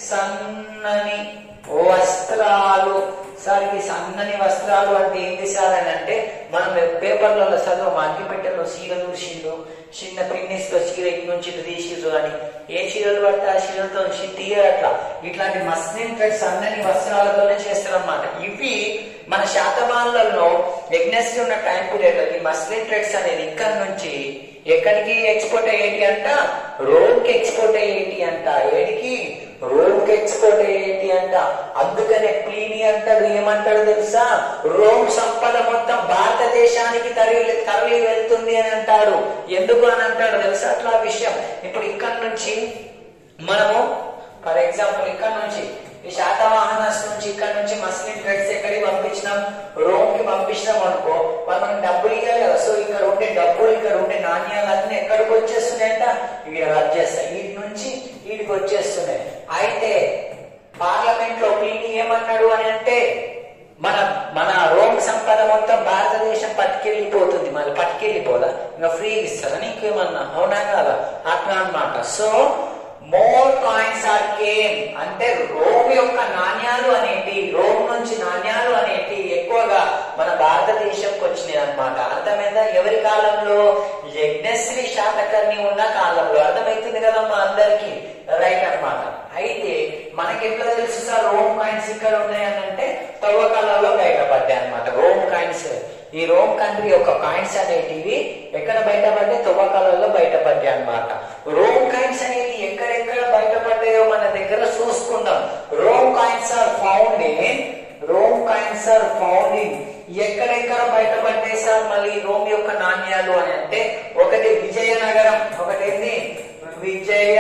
సన్నని వస్త్రాలు సార్ ఈ సన్నని వస్త్రాలు అంటే ఏంటి సార్ అని అంటే మనం పేపర్లలో చదువు అగ్గి పెట్టెలో చీర చూసిండు చిన్న పిన్నిస్ లో చీర ఇటు నుంచి ఇటు తీసిర్రు అని ఏ చీరలు పడితే ఆ చీరలతో నుంచి తీయరు అట్లా ఇట్లాంటి మస్లిన్ ట్రెడ్స్ సన్నని వస్త్రాలతోనే చేస్తారన్నమాట ఇవి మన శాతమానులలో యజ్ఞశ్రీ ఉన్న టైం పీరియడ్ లో ఈ మస్లిన్ ట్రెడ్స్ అనేది ఇక్కడ నుంచి ఎక్కడికి ఎక్స్పోర్ట్ అయ్యేటి అంట రోమ్ కి ఎక్స్పోర్ట్ అయ్యేటి అంట ఏడికి రోమ్ కి ఎక్స్పోర్ట్ అయ్యేటి అంట అందుకనే ప్లీని అంటాడు ఏమంటాడు తెలుసా రోమ్ సంపద మొత్తం భారతదేశానికి తరలి తరలి వెళ్తుంది అని అంటాడు ఎందుకు అని అంటాడు తెలుసా అట్లా విషయం ఇప్పుడు ఇక్కడ నుంచి మనము ఫర్ ఎగ్జాంపుల్ ఇక్కడ నుంచి ఈ శాతవాహనస్ నుంచి ఇక్కడ నుంచి మస్లిన్ ట్రేడ్స్ ఎక్కడికి పంపించినాం రోమ్ కి పంపించినాం అనుకో వాళ్ళు మనకి డబ్బులు ఇవ్వాలి కదా సో ఇక్కడ ఉండే డబ్బులు ఇక్కడ ఉండే నాణ్యాలు అన్ని ఎక్కడికి వచ్చేస్తున్నాయంట ఇవి రద్దు చేస్తాయి వీటి నుంచి వీటికి వచ్చేస్తున్నాయి అయితే పార్లమెంట్ లో ప్లీని ఏమన్నాడు అని అంటే మన మన రోమ్ సంపద మొత్తం భారతదేశం పట్టుకెళ్ళిపోతుంది మళ్ళీ పట్టుకెళ్ళిపోదా ఇంకా ఫ్రీ ఇస్తారా నీకేమన్నా అవునా కాదా అట్లా అన్నమాట so more coins are came అంటే రోమ్ యొక్క నాణ్యాలు అనేటి రోమ్ నుంచి నాణ్యాలు అనేటి ఎక్కువగా మన భారతదేశంకి వచ్చినాయి అన్నమాట అర్థమైందా ఎవరి కాలంలో యజ్ఞశ్రీ శాతకర్ణి ఉన్న కాలంలో అర్థమవుతుంది కదమ్మా అందరికి రైట్ అన్నమాట అయితే మనకి ఎట్లా తెలుసు సార్ రోమ్ కాయిన్స్ ఇక్కడ ఉన్నాయని అంటే తవ్వకాలలో బయటపడ్డాయి అన్నమాట రోమ్ కాయిన్స్ ఈ రోమ్ కంట్రీ యొక్క కాయిన్స్ అనేటివి ఎక్కడ బయటపడ్డాయి తవ్వకాలలో బయటపడ్డాయి అన్నమాట రోమ్ కాయిన్స్ అనేవి ఎక్కడెక్కడ బయటపడ్డాయో మన దగ్గర చూసుకుందాం Rome coins are found in Rome coins are found in ఎక్కడెక్కడ బయటపడ్డాయి సార్ మళ్ళీ రోమ్ యొక్క నాణ్యాలు అని అంటే ఒకటి విజయనగరం ఒకటి ఏంది విజయ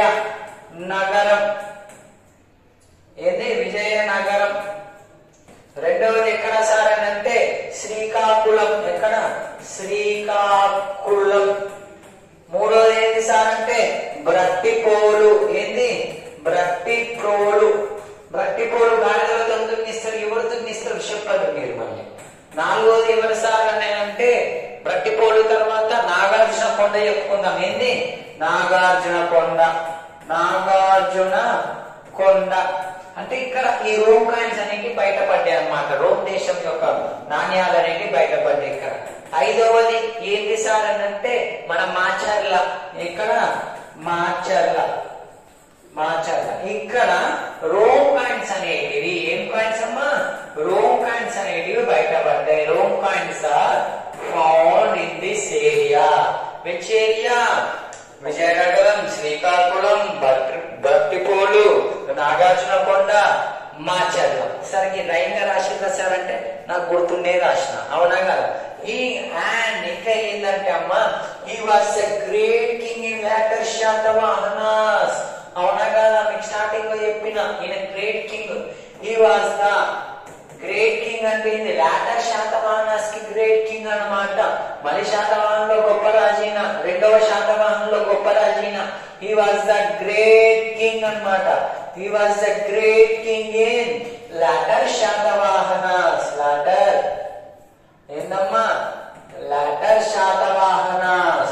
నగరం ఏంది విజయనగరం రెండవది ఎక్కడ సార్ అని అంటే శ్రీకాకుళం ఎక్కడ శ్రీకాకుళం మూడవది ఏంది సార్ అంటే బ్రట్టిపోలు ఏంది బ్రట్టిపోలు బ్రట్టిపోలు గాడిదలో దున్నిస్తారు ఎవరు దున్నిస్తారు చెప్పదు మీరు మళ్ళీ నాలుగోది ఎవరు సార్ అని అంటే బ్రట్టిపోలు తర్వాత నాగార్జున కొండ చెప్పుకుందాం ఏంది నాగార్జున కొండ నాగార్జున కొండ అంటే ఇక్కడ ఈ రోమ్ కాయిన్స్ అనేవి బయటపడ్డాయి అన్నమాట రోమ్ దేశం యొక్క నాణ్యాలు అనేవి బయటపడ్డాయి ఇక్కడ ఐదవది ఏంటి సార్ అని అంటే మన మాచర్ల ఇక్కడ మాచర్ల మాచార్య ఇక్కడ రోమ్ కాయిన్స్ అనేటివి ఏం కాయిన్స్ అమ్మా రోమ్ కాయిన్స్ అనేటివి బయటపడ్డాయి Rome coins are found in this area which area Vizianagaram Srikakulam భట్రి భట్టిపోలు నాగార్జునకొండ మాచర్ల సరికి లైన్ గా రాసిందా సార్ అంటే నాకు గుర్తుండే రాసిన అవునా కదా ఈ అండ్ ఇంకా ఏంటంటే అమ్మ he was a great king in later Satavahanas అవునా కదా మీకు స్టార్టింగ్ లో చెప్పిన ఈయన great king he was the great king అంటే ఇది లాటర్ శాతవాహనాస్ కి గ్రేట్ కింగ్ అన్నమాట మలి శాతవాహనంలో గొప్ప రాజైన రెండవ శాతవాహనంలో గొప్ప రాజైన he was the great king అన్నమాట he was the great king in later Satavahanas later ఏందమ్మా లాటర్ శాతవాహనాస్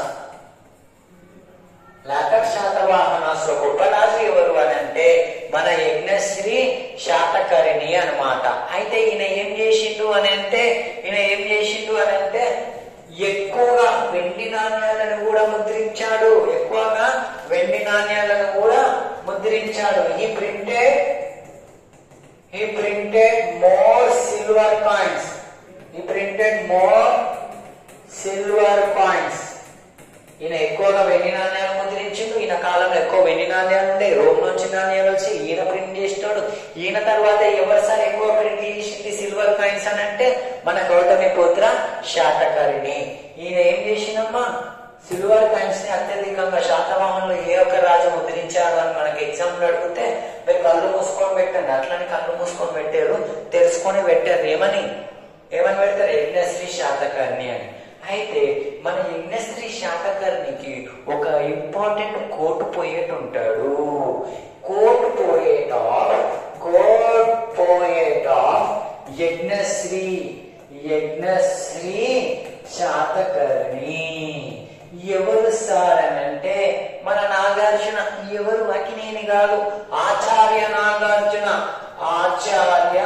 లాటర్ శాతవాహనాస్ లో గొప్ప రాజు ఎవరు అని అంటే మన యజ్ఞశ్రీ శాతకరిణి అన్నమాట అయితే ఈయన ఏం చేసిండు అని అంటే ఈయన ఏం చేసిండు అని అంటే ఎక్కువగా వెండి నాణ్యాలను కూడా ముద్రించాడు ఎక్కువగా వెండి నాణ్యాలను కూడా ముద్రించాడు he printed he printed more silver coins he printed more silver coins ఈయన ఎక్కువగా వెండి నాణ్యాలు ముద్రించిండు ఈయన కాలంలో ఎక్కువ వెండి నాణ్యాలు ఉండే రోమ్ నుంచి నాణ్యాలు వచ్చి ఈయన ప్రింట్ చేసినాడు ఈయన తర్వాత ఎవరు సార్ ఎక్కువ ప్రింట్ చేసింది సిల్వర్ కాయిన్స్ అని అంటే మన గౌతమి పుత్ర శాతకరిణి ఈయన ఏం చేసిందమ్మా సిల్వర్ కాయిన్స్ ని అత్యధికంగా శాతవాహనంలో ఏ ఒక్క రాజు ముద్రించాడు అని మనకి ఎగ్జామ్ అడిగితే మీరు కళ్ళు మూసుకొని పెట్టండి అట్లని కళ్ళు మూసుకొని పెట్టారు తెలుసుకొని పెట్టారు ఏమని ఏమని పెడతారు యజ్ఞశ్రీ శాతకర్ణి అని అయితే మన యజ్ఞశ్రీ శాతకర్ణికి ఒక ఇంపార్టెంట్ కోటు పోయేట్ ఉంటాడు court poet court poet Yajnashri Yajnashri Satakarni ఎవరు సార్ అని అంటే మన నాగార్జున ఎవరు అకినేని కాదు ఆచార్య నాగార్జున ఆచార్య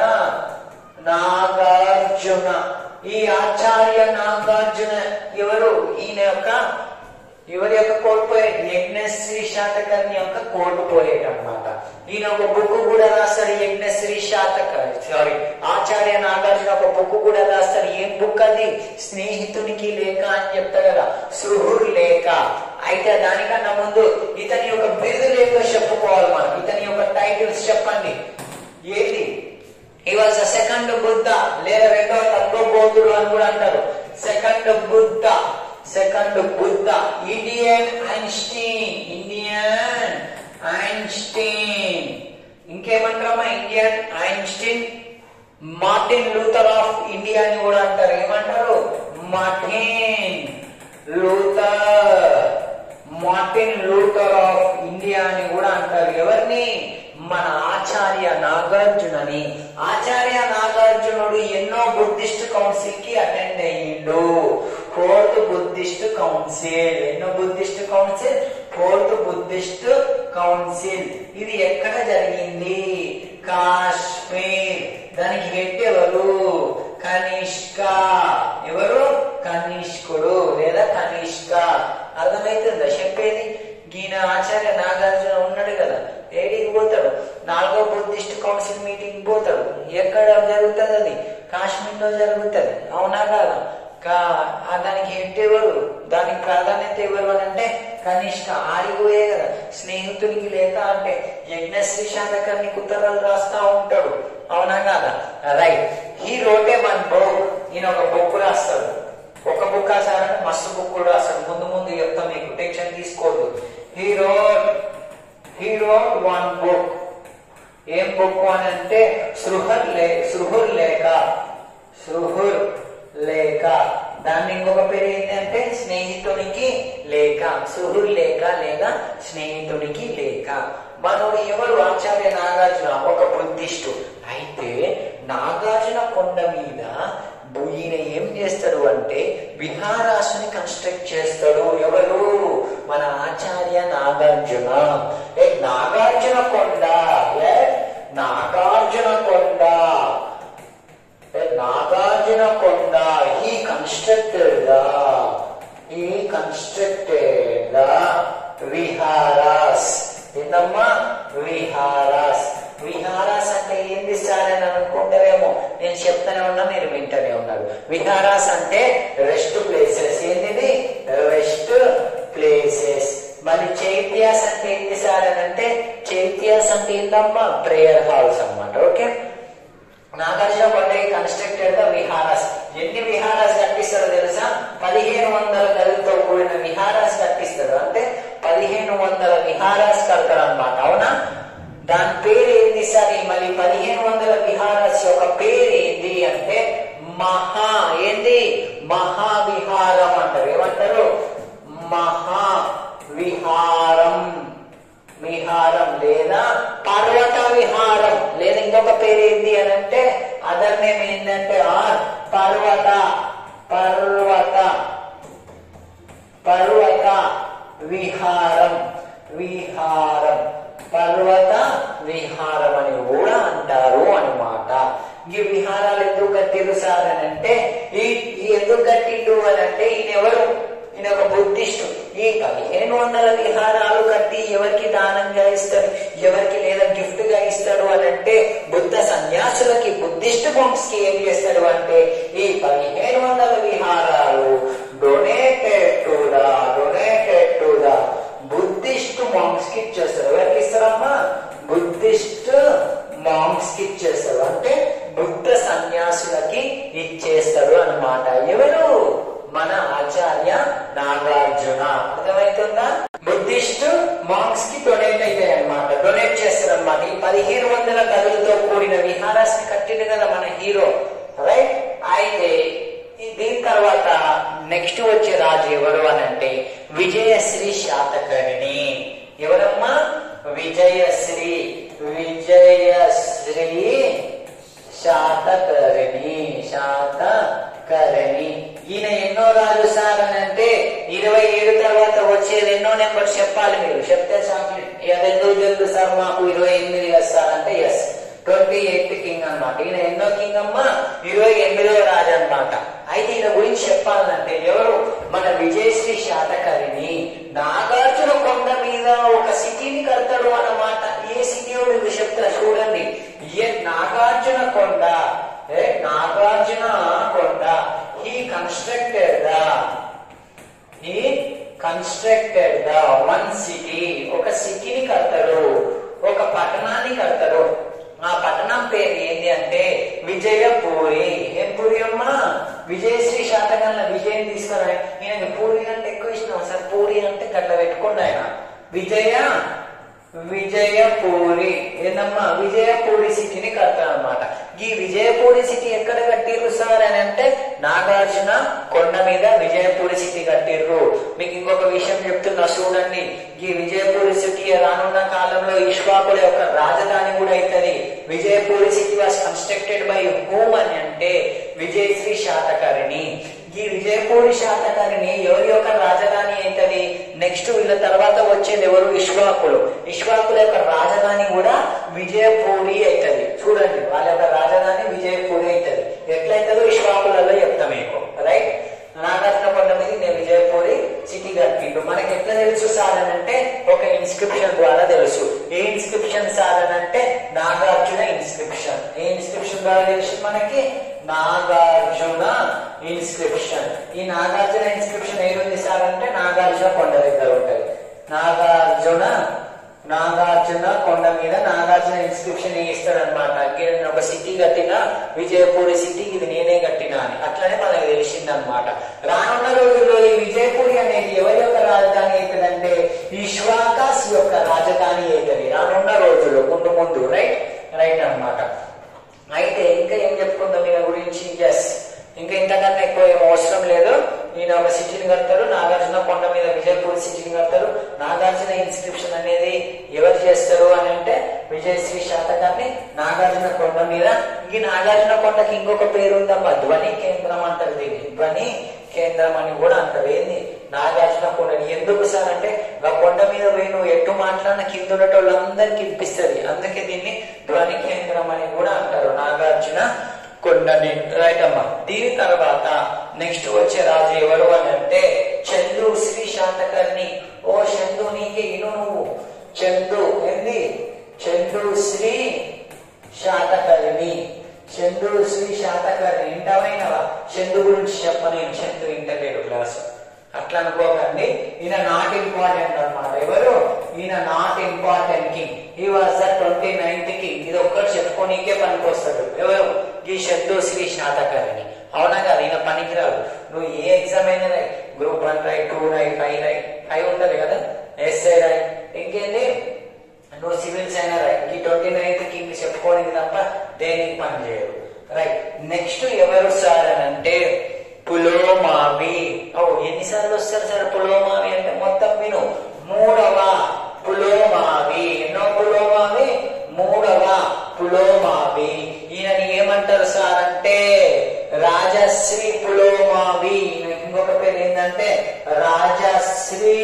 నాగార్జున ఈ ఆచార్య నాగార్జున ఎవరు ఈయన యొక్క ఎవరి యొక్క కోల్పోయేది యజ్ఞశ్రీ శాతకర్ణి యొక్క కోల్పోయేది అనమాట ఈయన ఒక బుక్ కూడా రాస్తాడు యజ్ఞశ్రీ శాతకర్ణి సారీ ఆచార్య నాగార్జున ఒక బుక్ కూడా రాస్తాడు ఏం బుక్ అది స్నేహితునికి లేక అని చెప్తాడు కదా సుహృర్ లేక అయితే దానికన్నా ముందు ఇతని యొక్క బిరుదు లేక చెప్పుకోవాలి మనం ఇతని యొక్క టైటిల్స్ చెప్పండి ఏంటి ఈ వాజ్ ద సెకండ్ బుద్ధ లేదా రెండవ తత్వబోధుడు అని కూడా అంటారు second Buddha second Buddha Indian Einstein Indian Einstein ఇంకేమంటారమ్మా Indian Einstein Martin Luther of India అని కూడా అంటారు ఏమంటారు Martin Luther Martin Luther of India అని కూడా అంటారు ఎవరిని మన ఆచార్య నాగార్జునని ఆచార్య నాగార్జునుడు ఎన్నో బుద్ధిస్ట్ కౌన్సిల్ కి అటెండ్ అయ్యిండు ఫోర్త్ బుద్ధిస్ట్ కౌన్సిల్ ఎన్నో Buddhist council fourth Buddhist council ఇది ఎక్కడ జరిగింది కాశ్మీర్ దానికి హెడ్ ఎవరు కనిష్క ఎవరు కనిష్కుడు లేదా కనిష్క అర్థమైతుందా చెప్పేది ఈయన ఆచార్య నాగార్జున ఉన్నాడు కదా ఏడికి పోతాడు నాలుగో బుద్ధిస్ట్ కౌన్సిల్ మీటింగ్ పోతాడు ఎక్కడ జరుగుతుంది అది కాశ్మీర్ లో జరుగుతుంది అవునా కాదా కా ఆ దానికి హెడ్ ఎవరు దానికి ప్రాధాన్యత ఎవరు అని అంటే కనిష్క ఆడిపోయే కదా స్నేహితునికి లేక అంటే యజ్ఞశ్రీ శాతకర్ణి ఉత్తరాలు రాస్తా ఉంటాడు అవునా కాదా రైట్ ఈ రోటే వన్ బుక్ ఈయన ఒక బుక్ రాస్తాడు ఒక బుక్ రాసారంటే మస్తు బుక్ కూడా రాస్తాడు ముందు ముందు చెప్తా మీకు టెన్షన్ తీసుకోవద్దు హీరో హీరో వన్ బుక్ ఏం బుక్ అని అంటే సృహర్ లే సృహుర్ లేక సృహుర్ లేక దాన్ని ఇంకొక పేరు ఏంటంటే స్నేహితునికి లేక సుహృర్ లేక లేదా స్నేహితునికి లేక మనోడు ఎవరు ఆచార్య నాగార్జున ఒక బుద్ధిస్టు అయితే నాగార్జున కొండ మీద ఈయన ఏం చేస్తాడు అంటే విహారాసుని కన్స్ట్రక్ట్ చేస్తాడు ఎవరు మన ఆచార్య నాగార్జున ఏ నాగార్జున కొండ ఏ నాగార్జున కొండ నాగార్జున కొండ he constructed the he constructed the viharas ఏందమ్మా విహారాస్ విహారాస్ అంటే ఏంది సార్ అని అనుకుంటారేమో నేను చెప్తానే ఉన్నా మీరు వింటూనే ఉన్నారు విహారాస్ అంటే రెస్ట్ ప్లేసెస్ ఏంటిది రెస్ట్ ప్లేసెస్ మరి చైత్యాస్ అంటే ఏంటి సార్ అని అంటే చైత్యాస్ అంటే ఏంటమ్మా ప్రేయర్ హాల్స్ అన్నమాట ఓకే నాగార్జున కొండ కన్స్ట్రక్టెడ్ గా విహారాస్ ఎన్ని విహారాస్ కట్టిస్తారో తెలుసా పదిహేను వందల గదులతో కూడిన విహారాస్ కట్టిస్తారు అంటే పదిహేను వందల విహారాస్ కడతారు అనమాట అవునా దాని పేరు ఏంటి సార్ ఈ మళ్ళీ పదిహేను వందల విహారాస్ యొక్క పేరు ఏంటి అంటే మహా ఏంది మహావిహారం అంటారు ఏమంటారు మహా విహారం విహారం లేదా పర్వత విహారం లేదా ఇంకొక పేరు ఏంటి అని అంటే అదర్ నేమ్ ఏంటంటే ఆ పర్వత పర్వత పర్వత విహారం విహారం పర్వత విహారం అని కూడా అంటారు అన్నమాట ఈ విహారాలు ఎందుకు కట్టిరు సార్ అని అంటే ఈ ఈ ఎందుకు కట్టిండు అని అంటే ఈయన ఎవరు ఈయన ఒక బుద్ధిస్టు ఈ పదిహేను వందల విహారాలు కట్టి ఎవరికి దానంగా ఇస్తాడు ఎవరికి లేదా గిఫ్ట్ గా ఇస్తాడు అని అంటే బుద్ధ సన్యాసులకి బుద్ధిస్ట్ monks కి ఏం చేస్తాడు అంటే ఈ పదిహేను వందల విహారాలు donated to the donated to the Buddhist monks కి ఇచ్చేస్తారు ఎవరికి ఇస్తారమ్మా బుద్ధిస్ట్ మాంగ్స్ కి ఇచ్చేస్తారు అంటే బుద్ధ సన్యాసులకి ఇచ్చేస్తాడు అన్నమాట ఎవరు మన ఆచార్య నాగార్జున అర్థమవుతుందా బుద్ధిస్ట్ మాంగ్స్ కి డొనేట్ అవుతాయి అనమాట డొనేట్ చేస్తారు అనమాట ఈ పదిహేను వందల గదులతో కూడిన విహారాస్ ని కట్టింది కదా మన హీరో రైట్ అయితే ఈ- దీని తర్వాత నెక్స్ట్ వచ్చే రాజు ఎవరు అని అంటే విజయశ్రీ శాతకర్ణి ఎవరమ్మా విజయశ్రీ విజయశ్రీ శాతకర్ణి శాతకర్ణి ఈయన ఎన్నో రాజు సార్ అని అంటే ఇరవై ఏడు తర్వాత వచ్చేది ఎన్నో నెంబర్ చెప్పాలి మీరు చెప్తే చాక్లెట్ ఎందుకు తెలుసు సార్ మాకు ఇరవై ఎనిమిది కదా సార్ అంటే ఎస్ ట్వంటీ ఎయిత్ కింగ్ అన్నమాట ఈయన ఎన్నో కింగ్ అమ్మా ఇరవై ఎనిమిదో రాజు అన్నమాట అయితే ఈయన గురించి చెప్పాలంటే ఎవరు మన విజయశ్రీ శాతకరిని నాగార్జున కొండ మీద ఒక సిటీని కడతాడు అన్నమాట ఏ సిటీ మీకు చెప్తా చూడండి ఏ నాగార్జున కొండ ఏ Nagarjuna Konda he constructed the he constructed the one city ఒక సిటీని కడతాడు ఒక పట్టణాన్ని కడతాడు ఆ పట్టణం పేరు ఏంటి అంటే విజయపూరి ఏం పూరి అమ్మా విజయశ్రీ శాతకాల విజయం తీసుకురా ఈయనకి పూరి అంటే ఎక్కువ ఇష్టం సార్ పూరి అంటే గట్ల పెట్టుకోండి ఆయన విజయ విజయపూరి ఏందమ్మా విజయపూరి సిటీని కడతారనమాట ఈ విజయపూరి సిటీ ఎక్కడ కట్టిర్రు సార్ అని అంటే నాగార్జున కొండ మీద విజయపూరి సిటీ కట్టిర్రు మీకు ఇంకొక విషయం చెప్తున్నా చూడండి ఈ విజయపూరి సిటీ రానున్న కాలంలో ఇష్వాకుల యొక్క రాజధాని కూడా అవుతుంది Vijayapuri city was constructed by whom అని అంటే విజయశ్రీ శాతకర్ణి ఈ విజయపూరి శాతకర్ణి ఎవరి యొక్క రాజధాని అవుతుంది నెక్స్ట్ వీళ్ళ తర్వాత వచ్చేది ఎవరు ఇష్వాకులు ఇష్వాకుల యొక్క రాజధాని కూడా విజయపూరి అవుతుంది చూడండి వాళ్ళ యొక్క రాజధాని విజయపూరి అవుతుంది ఎట్లయితుందో ఇష్వాకులలో చెప్తా మీకు రైట్ నాగార్జున కొండ మీద నేను విజయపూరి సిటీ కట్టిండు మనకి ఎట్లా తెలుసు సార్ అని అంటే ఒక ఇన్స్క్రిప్షన్ ద్వారా తెలుసు ఏ ఇన్స్క్రిప్షన్ సార్ అని అంటే నాగార్జున ఇన్స్క్రిప్షన్ ఏ ఇన్స్క్రిప్షన్ ద్వారా తెలుసు మనకి నాగార్జున ఇన్స్క్రిప్షన్ ఈ నాగార్జున ఇన్స్క్రిప్షన్ ఏముంది సార్ అంటే నాగార్జున కొండ దగ్గర ఉంటది నాగార్జున నాగార్జున కొండ మీద నాగార్జున ఇన్స్క్రిప్షన్ ఇస్తాడు అనమాట నేను ఒక సిటీ కట్టిన విజయపూరి సిటీ ఇది నేనే కట్టినా అని అట్లనే మనకు తెలిసింది అనమాట రానున్న రోజుల్లో ఈ విజయపూరి అనేది ఎవరి యొక్క రాజధాని అవుతుందంటే ఈశ్వాకాస్ యొక్క రాజధాని అవుతుంది రానున్న రోజుల్లో ముందు ముందు రైట్ రైట్ అన్నమాట అయితే ఇంకా ఏం చెప్పుకుందాం ఈయన గురించి ఎస్ ఇంకా ఇంతకన్నా ఎక్కువ ఏం అవసరం లేదు ఈయన ఒక సిటీని కడతారు నాగార్జున కొండ మీద విజయపూర్ సిటీని కడతారు నాగార్జున ఇన్స్క్రిప్షన్ అనేది ఎవరు చేస్తారు అని అంటే విజయశ్రీ శాతకాన్ని నాగార్జున కొండ మీద ఈ నాగార్జున కొండకి ఇంకొక పేరు ఉందమ్మా ధ్వని కేంద్రం అంటారు దీన్ని ధ్వని కేంద్రం అని కూడా అంటారు ఏంది నాగార్జున కొండని ఎందుకు సార్ అంటే ఆ కొండ మీద పోయి నువ్వు ఎటు మాట్లాడిన కింద ఉన్నటోళ్ళందరికి వినిపిస్తుంది అందుకే దీన్ని ధ్వని కేంద్రం అని కూడా అంటారు నాగార్జున కొండని రైట్ అమ్మా దీని తర్వాత నెక్స్ట్ వచ్చే రాజు ఎవరు అని అంటే చందు శ్రీ శాతకర్ణి ఓ చందు నీకే ఇను నువ్వు చందు ఏంది చందుశ్రీ శాతకర్ణి చందుశ్రీ శాతకర్ణి ఇంటమైనవా చందు గురించి చెప్పలేను చందు ఇంటలేడు క్లాస్ అట్లా అనుకోకండి ఈయన నాట్ ఇంపార్టెంట్ అన్నమాట ఎవరు ఈయన not important king he was the twenty ninth king ఇది ఒక్కటి చెప్పుకోనీకే పనికొస్తాడు ఎవరు ఈ చందుశ్రీ శాతకర్ణి అవునా కదా ఈయన పనికిరాదు నువ్వు ఏ ఎగ్జామ్ అయినా రాయి గ్రూప్ వన్ రాయి టూ రాయి ఫైవ్ రాయి ఫైవ్ ఉంటది కదా ఎస్ఐ రాయి ఇంకేంటి నువ్వు సివిల్స్ అయినా రాయి ఈ ట్వంటీ నైన్త్ కి ఇంక చెప్పుకోనికి తప్ప దేనికి పని చేయదు రైట్ నెక్స్ట్ ఎవరు సార్ అని అంటే పులోమావి ఓ ఎన్నిసార్లు వస్తారు సార్ పులోమావి అంటే మొత్తం విను మూడవ పులోమావి ఎన్నో పులోమావి మూడవ పులోమావి ఈయనని ఏమంటారు సార్ అంటే రాజశ్రీ పులోమావి ఈయనకి ఇంకొక పేరు ఏంటంటే రాజశ్రీ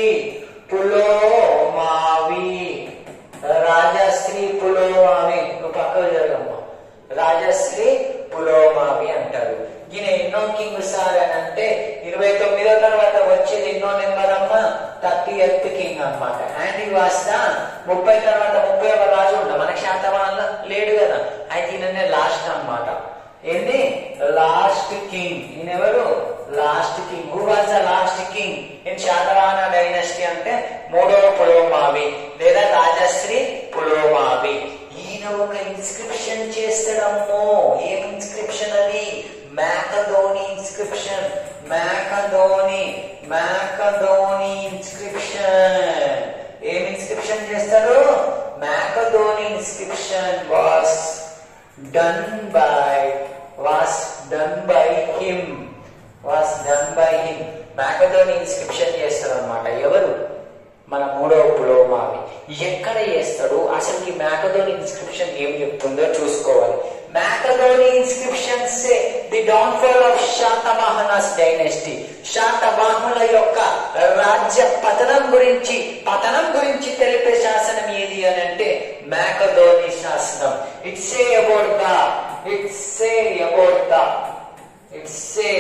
పులోమావి రాజశ్రీ పులోమావి నువ్వు పక్కకు జరగమ్మా రాజశ్రీ పులోమావి అంటారు ఈయన ఎన్నో కింగ్ సార్ అని అంటే ఇరవై తొమ్మిదో తర్వాత వచ్చేది ఎన్నో నెంబర్ అమ్మ థర్టీ ఎత్ కింగ్ అనమాట అండ్ ఈ వాస్త ముప్పై తర్వాత ముప్పై ఒక రాజు ఉండ మన శాతవాళ్ళ లేడు కదా అయితే ఈయననే లాస్ట్ అన్నమాట ఏంది లాస్ట్ కింగ్ ఈయన ఎవరు last king who was the last king in Satavahana dynasty అంటే మూడవ పులోమావి లేదా రాజశ్రీ పులోమావి ఈయన ఒక ఇన్స్క్రిప్షన్ చేస్తాడమ్మో ఏం ఇన్స్క్రిప్షన్ అది మ్యాకధోని ఇన్స్క్రిప్షన్ మ్యాకధోని మ్యాకధోని ఇన్స్క్రిప్షన్ ఏం ఇన్స్క్రిప్షన్ చేస్తాడు Myakadoni inscription was done by was done by him was done by him Myakadoni inscription చేస్తాడు అనమాట ఎవరు మన మూడవ పులోమావి ఎక్కడ చేస్తాడు అసలు ఈ మ్యాకధోని ఇన్స్క్రిప్షన్ ఏం చెప్తుందో చూసుకోవాలి Myakadoni inscriptions the downfall of Satavahanas dynasty శాతవాహనుల యొక్క రాజ్య పతనం గురించి పతనం గురించి తెలిపే శాసనం ఏది అని అంటే మ్యాకధోని శాసనం it's a about the it's a about the it's a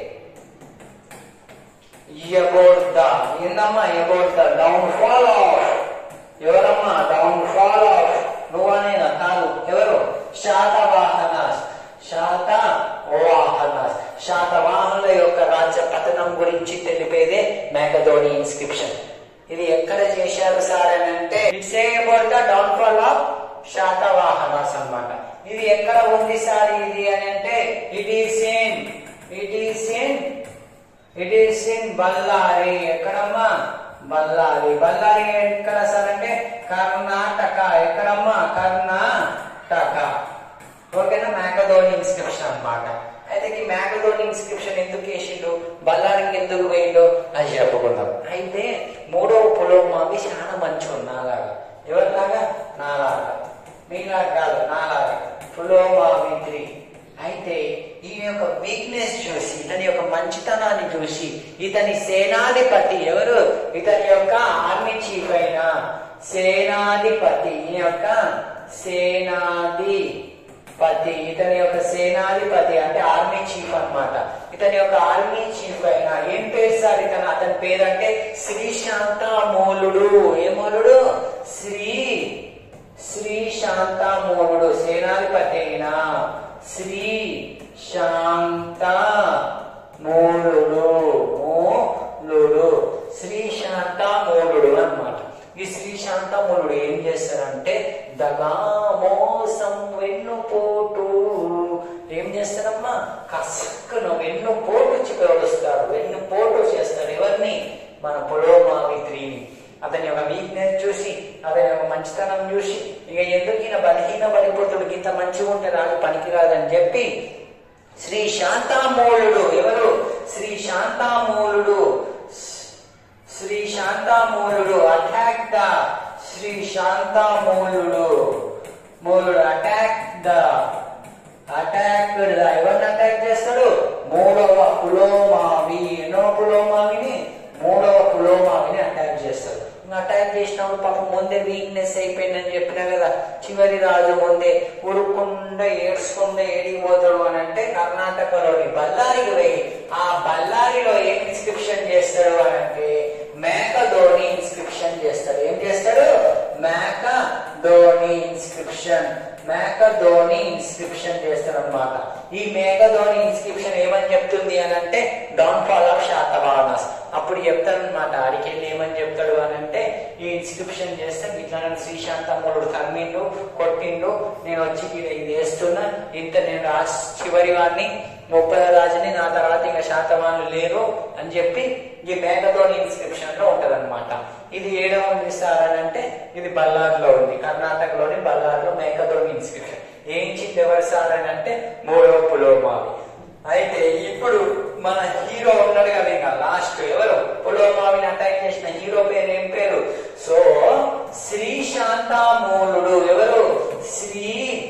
about the ఏందమ్మా about the downfall of ఎవరమ్మా డౌన్ఫాల్ ఆఫ్ నువ్వనేనా కాదు ఎవరు శాతవాహన శాతవాహన శాతవాహనుల యొక్క రాజ్య పతనం గురించి తెలిపేదే మేకధోని ఇన్స్క్రిప్షన్ ఇది ఎక్కడ చేశారు సార్ అని అంటే it's about the downfall of Satavahanas అన్నమాట ఇది ఎక్కడ ఉంది సార్ ఇది అని అంటే it is in it is in it is in Bellary ఎక్కడమ్మా బళ్ళారి బళ్ళారి ఎక్కడ సార్ అంటే కర్ణాటక ఎక్కడమ్మా కర్ణాటక ఓకేనా మేకధోని ఇన్స్క్రిప్షన్ అన్నమాట అయితే ఈ మేకధోని ఇన్స్క్రిప్షన్ ఎందుకు వేసిండు బళ్ళారికి ఎందుకు పోయిండు అది చెప్పుకుందాం అయితే మూడవ పులోమావి చాలా మంచిగా నాలాగా ఎవరిలాగా నాలాగా మీలాగా కాదు నాలాగా పులోమావి త్రీ అయితే ఈయన యొక్క వీక్నెస్ చూసి ఇతని యొక్క మంచితనాన్ని చూసి ఇతని సేనాధిపతి ఎవరు ఇతని యొక్క ఆర్మీ చీఫ్ అయిన సేనాధిపతి ఈయన యొక్క సేనాధిపతి ఇతని యొక్క సేనాధిపతి అంటే ఆర్మీ చీఫ్ అన్నమాట ఇతని యొక్క ఆర్మీ చీఫ్ అయిన ఏం పేరు సార్ ఇతను అతని పేరు అంటే శ్రీ శాంతామూలుడు ఏ మూలుడు శ్రీ శ్రీ శాంతామూలుడు సేనాధిపతి అయిన శ్రీ శాంత మూలుడు మూలుడు శ్రీ శాంత మూలుడు అన్నమాట ఈ శ్రీ శాంత మూలుడు ఏం చేస్తారంటే దగా మోసం వెన్నుపోటు ఏం చేస్తారమ్మా కసక్కున వెన్నుపోటు చివరుస్తారు వెన్నుపోటు చేస్తారు ఎవరిని మన పొలోమావి త్రీని అతని యొక్క వీక్నెస్ చూసి అతని యొక్క మంచితనం చూసి ఇక ఎందుకు ఈయన బలహీన పడిపోతుడు ఇంత మంచిగా ఉంటే రాజు పనికిరాదని చెప్పి శ్రీ శాంతామూలుడు ఎవరు శ్రీ శాంతామూలుడు శ్రీ శాంతామూలుడు అటాక్ ద శ్రీ శాంతామూలుడు మూలుడు అటాక్ ద అటాక్ ఎవరిని అటాక్ చేస్తాడు మూడవ పులోమావి ఎన్నో పులోమావిని మూడవ పులోమావిని అటాక్ చేస్తాడు ఇంకా అటాక్ చేసినప్పుడు పాపం ముందే వీక్నెస్ అయిపోయిందని చెప్పినా కదా చివరి రాజు ముందే ఉరుకుండా ఏడ్చుకుండా ఏడిపోతాడు అని అంటే కర్ణాటకలోని బళ్ళారికి పోయి ఆ బళ్ళారిలో ఏం ఇన్స్క్రిప్షన్ చేస్తాడు అని అంటే మేక ధోని ఇన్స్క్రిప్షన్ చేస్తాడు ఏం చేస్తాడు మేక ధోని ఇన్స్క్రిప్షన్ మేకధోని ఇన్స్క్రిప్షన్ చేస్తారు అనమాట ఈ మేకధోని ఇన్స్క్రిప్షన్ ఏమని చెప్తుంది అని అంటే డౌన్ ఫాల్ ఆఫ్ శాతవాహనస్ అప్పుడు చెప్తాడు అనమాట ఆడికి వెళ్ళి ఏమని చెప్తాడు అని అంటే ఈ ఇన్స్క్రిప్షన్ చేస్తే ఇట్లా నన్ను శ్రీశాంతమ్ముడు తమ్మిండు కొట్టిండు నేను వచ్చి ఈడ ఇది వేస్తున్నా ఇంత నేను రాసి చివరి వాడిని ముప్పై రాజుని నా తర్వాత ఇంకా శాతవాహనులు లేరు అని చెప్పి ఈ మేఘధోని ఇన్స్క్రిప్షన్ లో ఉంటదన్నమాట ఇది ఏడవ ఉంది సార్ అని అంటే ఇది బల్లార్లో ఉంది కర్ణాటకలోని బల్లార్లో మేఘధోని ఇన్స్క్రిప్షన్ ఏంచింది ఎవరు సార్ అని అంటే మూడవ పులోమావి అయితే ఇప్పుడు మన హీరో ఉన్నాడు కదా ఇంకా లాస్ట్ ఎవరు పులోమావిని అటాక్ చేసిన హీరో పేరు ఏం పేరు సో శ్రీ శాంతామూలుడు ఎవరు శ్రీ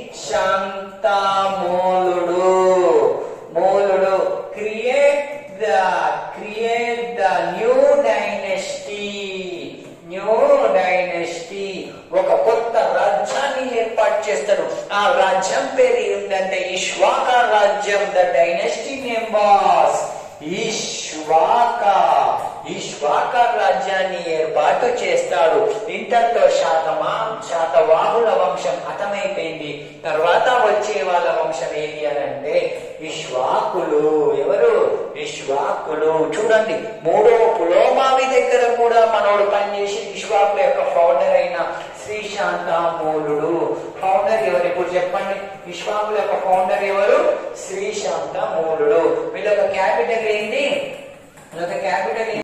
శాంతామూలుడు మూలుడు create the create the new dynasty new dynasty ఒక కొత్త రాజ్యాన్ని ఏర్పాటు చేస్తాడు ఆ రాజ్యం పేరు ఏంటంటే ఇష్వాక రాజ్యం the dynasty name was Ikshvaka Ikshvaka రాజ్యాన్ని ఏర్పాటు చేస్తాడు ఇంతటితో శాతమా శాతవాహుల వంశం హతమైపోయింది తర్వాత వచ్చే వాళ్ళ వంశం ఏది అని అంటే ఇష్వాకులు ఎవరు ఇష్వాకులు చూడండి మూడో పులోమావి దగ్గర కూడా మనోడు పనిచేసి ఇష్వాకుల యొక్క ఫౌండర్ అయిన శ్రీ శాంతామూలుడు ఫౌండర్ ఎవరు ఇప్పుడు చెప్పండి విశ్వాకుల యొక్క ఫౌండర్ ఎవరు శ్రీ శాంతామూలుడు వీళ్ళ యొక్క క్యాపిటల్ ఏంటి వీళ్ళ యొక్క క్యాపిటల్